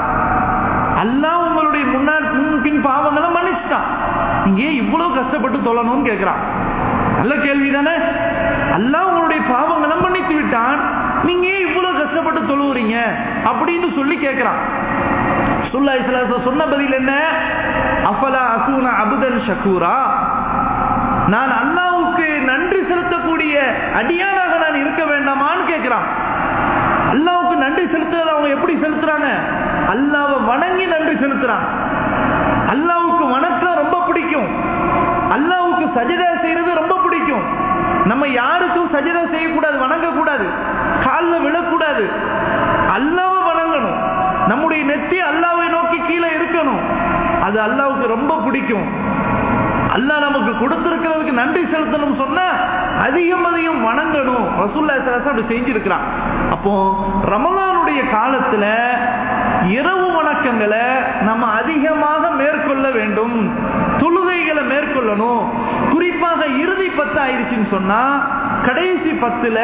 அல்லாஹ் உங்களுடைய முன்னாடி முன்பின் பாவங்களை மன்னிச்சுட்டான் நீங்க ஏன் இவ்வளவு கஷ்டப்பட்டு தொழணும்னு கேட்கிறான் நல்ல கேள்வி தானே அல்லாஹ் உங்களுடைய பாவங்களை மன்னித்து விட்டான் நீங்க ஏன் இவ்வளவு கஷ்டப்பட்டு தொழுவுறீங்க அப்படின்னு சொல்லி கேட்கிறான் சுல்லா இஸ்லாச சொன்ன பதில் என்ன அஃபலா அசூன அபுதன் ஷக்கூரா நான் அல்லாவுக்கு நன்றி செலுத்தக்கூடிய அடியானாக நான் இருக்க வேண்டாமான்னு கேட்கிறான் அல்லாவுக்கு நன்றி செலுத்துறது அவங்க எப்படி செலுத்துறாங்க அல்லாவை வணங்கி நன்றி செலுத்துறாங்க அல்லாவுக்கு வணக்கம் ரொம்ப பிடிக்கும் அல்லாவுக்கு சஜிதா செய்யறது ரொம்ப பிடிக்கும் நம்ம யாருக்கும் சஜிதா செய்யக்கூடாது வணங்க கூடாது காலில் விழக்கூடாது அல்லாவை வணங்கணும் நம்முடைய நெத்தி அல்லாவை நோக்கி கீழே இருக்கணும் அது அல்லாவுக்கு ரொம்ப பிடிக்கும் அல்லாஹ் நமக்கு கொடுத்திருக்கிறதுக்கு நன்றி செலுத்தணும் சொன்னா அதிகம் அதிகம் வணங்கணும் ரசூல்லா அப்படி செஞ்சிருக்கிறான் அப்போ ரமலானுடைய காலத்துல இரவு வணக்கங்களை நம்ம அதிகமாக மேற்கொள்ள வேண்டும் தொழுகைகளை மேற்கொள்ளணும் குறிப்பாக இறுதி பத்து ஆயிடுச்சுன்னு சொன்னா கடைசி பத்துல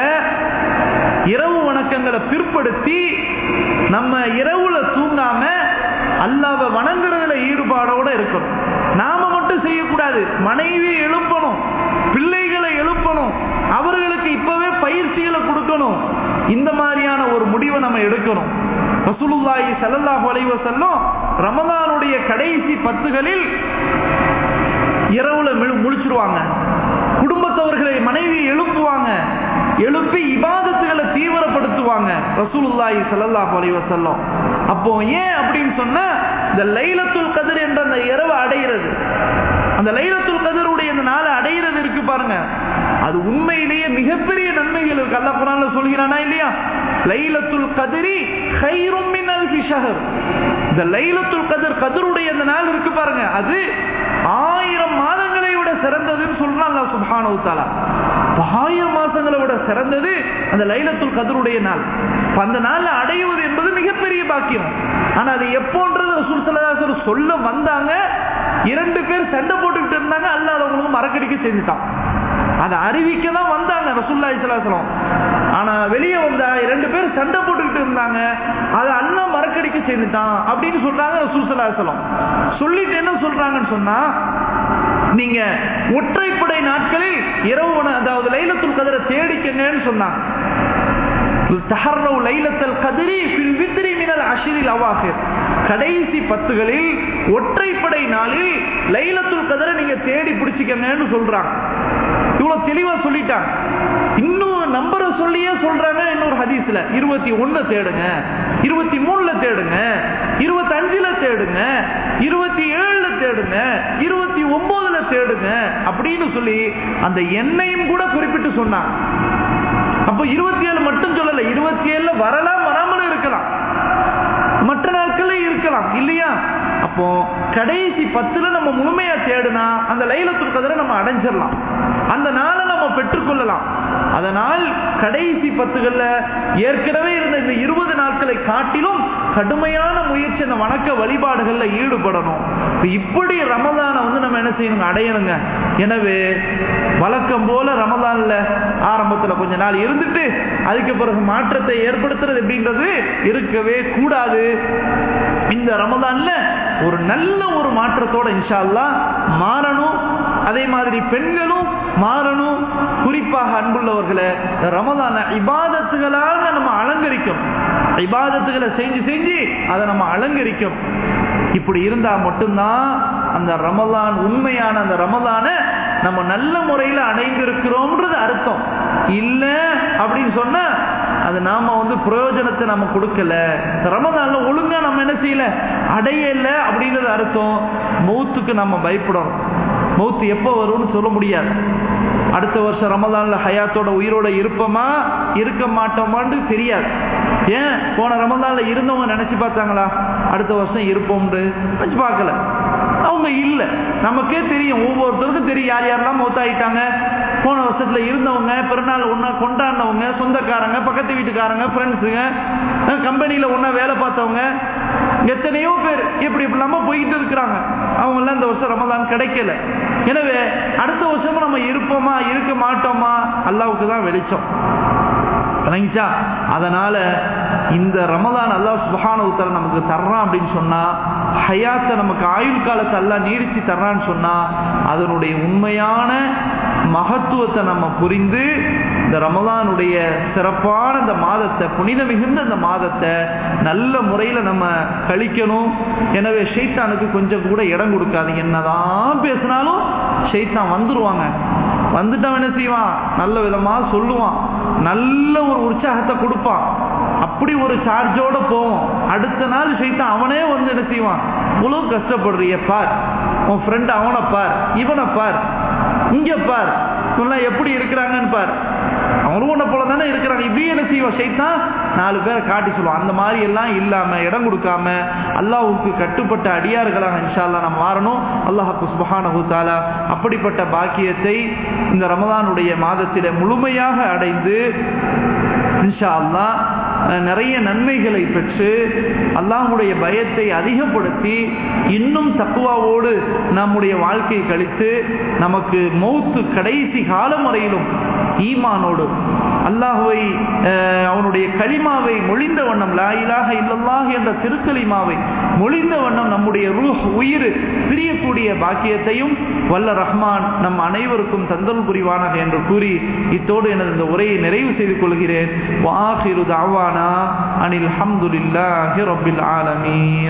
இரவு வணக்கங்களை பிற்படுத்தி நம்ம இரவுல தூங்காம அல்லாவை வணங்குறதுல ஈடுபாடோட இருக்கணும் நாம மட்டும் செய்யக்கூடாது மனைவி எழுப்பணும் பிள்ளைகளை எழுப்பணும் அவர்களுக்கு இப்பவே பயிற்சிகளை கொடுக்கணும் இந்த மாதிரியான ஒரு முடிவை நம்ம எடுக்கணும் ரசூலுல்லாஹி ஸல்லல்லாஹு அலைஹி வஸல்லம் ரமலானுடைய கடைசி பத்துகளில் இரவுல முழிச்சிருவாங்க குடும்பத்தவர்களை மனைவி எழுப்புவாங்க எழுப்பி இபாதத்துகளை தீவிரப்படுத்துவாங்க ரசூலுல்லாஹி ஸல்லல்லாஹு அலைஹி வஸல்லம் அப்போ ஏன் அப்படின்னு சொன்னா இந்த லைலத்துல் கதிர் என்ற அந்த இரவு அடைகிறது அந்த லைலத்துல் கதிருடைய இந்த நாளை அடைகிறது இருக்கு பாருங்க அது உண்மையிலேயே மிகப்பெரிய நன்மைகள் இருக்கு அல்ல குரான்ல சொல்கிறானா இல்லையா லைலத்துல் கதிரி ஹைரும் மின் அல்ஃபி ஷஹர் இந்த லைலத்துல் கதிர் கதிருடைய இந்த நாள் இருக்கு பாருங்க அது ஆயிரம் மாதங்களை விட சிறந்ததுன்னு சொல்றான் அல்லாஹ் சுப்ஹானஹு தஆலா ஆயிரம் மாசங்களை விட சிறந்தது அந்த லைலத்துல் கதருடைய நாள் அந்த நாள்ல அடைவது என்பது மிகப்பெரிய பாக்கியம் ஆனா அது எப்போன்றது ரசூல் சல்லல்லாஹு சொல்ல வந்தாங்க இரண்டு பேர் சண்டை போட்டுக்கிட்டு இருந்தாங்க அல்லாஹ் அவங்களுக்கு மறக்கடிக்க செஞ்சுட்டான் அதை அறிவிக்க தான் வந்தாங்க ரசூல்லா இஸ்லாசலம் ஆனா வெளியே வந்தா இரண்டு பேர் சண்டை போட்டுக்கிட்டு இருந்தாங்க அதை அண்ணா மறக்கடிக்க செய்துட்டான் அப்படின்னு சொல்றாங்க ரசூல் சல்லாசலம் சொல்லிட்டு என்ன சொல்றாங்கன்னு சொன்னா நீங்க ஒற்றைப்படை நாட்களில் இரவு அதாவது லைலத்துல் கதிரை தேடிக்கங்கன்னு சொன்னாங்க கடைசி பத்துகளில் ஒற்றைப்படை நாளில் லைலத்துல் கதரை நீங்க தேடி பிடிச்சிக்கங்கன்னு சொல்றாங்க இவ்வளவு தெளிவா சொல்லிட்டாங்க இன்னும் நம்பரை சொல்லியே சொல்றாங்க இன்னொரு ஹதீஸ்ல இருபத்தி ஒண்ணு தேடுங்க இருபத்தி மூணுல தேடுங்க இருபத்தி அஞ்சுல தேடுங்க இருபத்தி ஏழுல தேடுங்க இருபத்தி ஒன்பதுல தேடுங்க அப்படின்னு சொல்லி அந்த எண்ணையும் கூட குறிப்பிட்டு சொன்னாங்க அப்ப இருபத்தி ஏழு மட்டும் சொல்லல இருபத்தி ஏழுல வரலாம் வராமலும் இருக்கலாம் மற்ற நாட்கள்ல இருக்கலாம் இல்லையா அப்போ கடைசி பத்துல நம்ம முழுமையா தேடுனா அந்த லைலத்துல் கதரை நம்ம அடைஞ்சிடலாம் அந்த நாளை நம்ம பெற்றுக்கொள்ளலாம் அதனால் கடைசி பத்துகள்ல ஏற்கனவே இருந்த இந்த இருபது நாட்களை காட்டிலும் கடுமையான முயற்சி அந்த வணக்க வழிபாடுகள்ல ஈடுபடணும் இப்படி ரமதான வந்து நம்ம என்ன செய்யணுங்க அடையணுங்க எனவே வழக்கம் போல ரமதான்ல ஆரம்பத்துல கொஞ்ச நாள் இருந்துட்டு அதுக்கு பிறகு மாற்றத்தை ஏற்படுத்துறது எப்படின்றது இருக்கவே கூடாது இந்த ரமதான்ல ஒரு நல்ல ஒரு மாற்றத்தோட இன்ஷா அல்லாஹ் மாறணும் அதே மாதிரி பெண்களும் மாறணும் குறிப்பாக அன்புள்ளவர்களை ரமதான இபாதத்துகளாக நம்ம அலங்கரிக்கும் இபாதத்துகளை செஞ்சு செஞ்சு அதை நம்ம அலங்கரிக்கும் இப்படி இருந்தா மட்டும்தான் அந்த ரமலான் உண்மையான அந்த ரமலான நம்ம நல்ல முறையில் அடைந்திருக்கிறோம்ன்றது அர்த்தம் இல்ல அப்படின்னு சொன்னா அது நாம வந்து பிரயோஜனத்தை நம்ம கொடுக்கல ரமதான்ல ஒழுங்கா நம்ம என்ன செய்யல அடையல அப்படின்றது அர்த்தம் மௌத்துக்கு நம்ம பயப்படணும் மௌத்து எப்போ வரும்னு சொல்ல முடியாது அடுத்த வருஷம் ரமதான்ல ஹயாத்தோட உயிரோட இருப்போமா இருக்க மாட்டோமான்னு தெரியாது ஏன் போன ரமதான்ல இருந்தவங்க நினைச்சு பார்த்தாங்களா அடுத்த வருஷம் இருப்போம்னு நினைச்சு பார்க்கல அவங்க இல்ல நமக்கே தெரியும் ஒவ்வொருத்தருக்கும் தெரியும் யார் யாரெல்லாம் மௌத்தாயிட்டாங்க போன வருஷத்துல இருந்தவங்க பிறநாள் ஒன்னா கொண்டாடினவங்க சொந்தக்காரங்க பக்கத்து வீட்டுக்காரங்க ஃப்ரெண்ட்ஸுங்க கம்பெனியில ஒன்னா வேலை பார்த்தவங்க எத்தனையோ பேர் இப்படி இப்படிலாம போயிட்டு இருக்கிறாங்க அவங்க எல்லாம் இந்த வருஷம் ரமதான் கிடைக்கல எனவே அடுத்த வருஷமும் நம்ம இருப்போமா இருக்க மாட்டோமா அல்லாவுக்கு தான் வெளிச்சம் விளங்கிச்சா அதனால இந்த ரமதான் அல்லாஹ் சுபஹான உத்தர நமக்கு தர்றான் அப்படின்னு சொன்னா ஹயாத்தை நமக்கு ஆயுள் காலத்தை எல்லாம் நீடிச்சு தர்றான்னு சொன்னா அதனுடைய உண்மையான மகத்துவத்தை நம்ம புரிந்து இந்த ரமதானுடைய சிறப்பான இந்த மாதத்தை புனித மிகுந்த இந்த மாதத்தை நல்ல முறையில் நம்ம கழிக்கணும் எனவே ஷெய்தானுக்கு கொஞ்சம் கூட இடம் கொடுக்காதீங்க என்னதான் பேசினாலும் ஷெய்தான் வந்துருவாங்க வந்துட்டவன் என்ன செய்வான் நல்ல விதமா சொல்லுவான் நல்ல ஒரு உற்சாகத்தை கொடுப்பான் அப்படி ஒரு சார்ஜோட போவோம் அடுத்த நாள் சைத்தான் அவனே வந்து என்ன செய்வான் இவ்வளவு கஷ்டப்படுறிய பார் உன் ஃப்ரெண்ட் அவனை பார் இவனை பார் இங்க பார் இவெல்லாம் எப்படி இருக்கிறாங்கன்னு பார் அவனும் உன்னை போல தானே இருக்கிறாங்க இப்படியே என்ன செய்வான் சைத்தான் நாலு பேரை காட்டி சொல்லுவான் அந்த மாதிரி எல்லாம் இல்லாம இடம் கொடுக்காம அல்லாஹுக்கு கட்டுப்பட்ட அடியார்களாக இன்ஷால்லா நம்ம மாறணும் அல்லாஹுக்கு சுபஹானஹு தாலா அப்படிப்பட்ட பாக்கியத்தை இந்த ரமதானுடைய மாதத்தில முழுமையாக அடைந்து இன்ஷா அல்லா நிறைய நன்மைகளை பெற்று அல்லாஹுடைய பயத்தை அதிகப்படுத்தி இன்னும் தக்குவாவோடு நம்முடைய வாழ்க்கை கழித்து நமக்கு மௌத்து கடைசி காலம் வரையிலும் ஈமானோடு அல்லாஹுவை அவனுடைய கலிமாவை மொழிந்த வண்ணம் லாயிலாக இல்லல்லாஹ் என்ற திருக்கலிமாவை மொழிந்த வண்ணம் நம்முடைய ரூஹ் உயிர் பிரியக்கூடிய பாக்கியத்தையும் வல்ல ரஹ்மான் நம் அனைவருக்கும் தந்தல் புரிவானாக என்று கூறி இத்தோடு எனது இந்த உரையை நிறைவு செய்து கொள்கிறேன் வாஹிரு தாவானா அனில் அஹமதுல்லாஹி ரபில் ஆலமீன்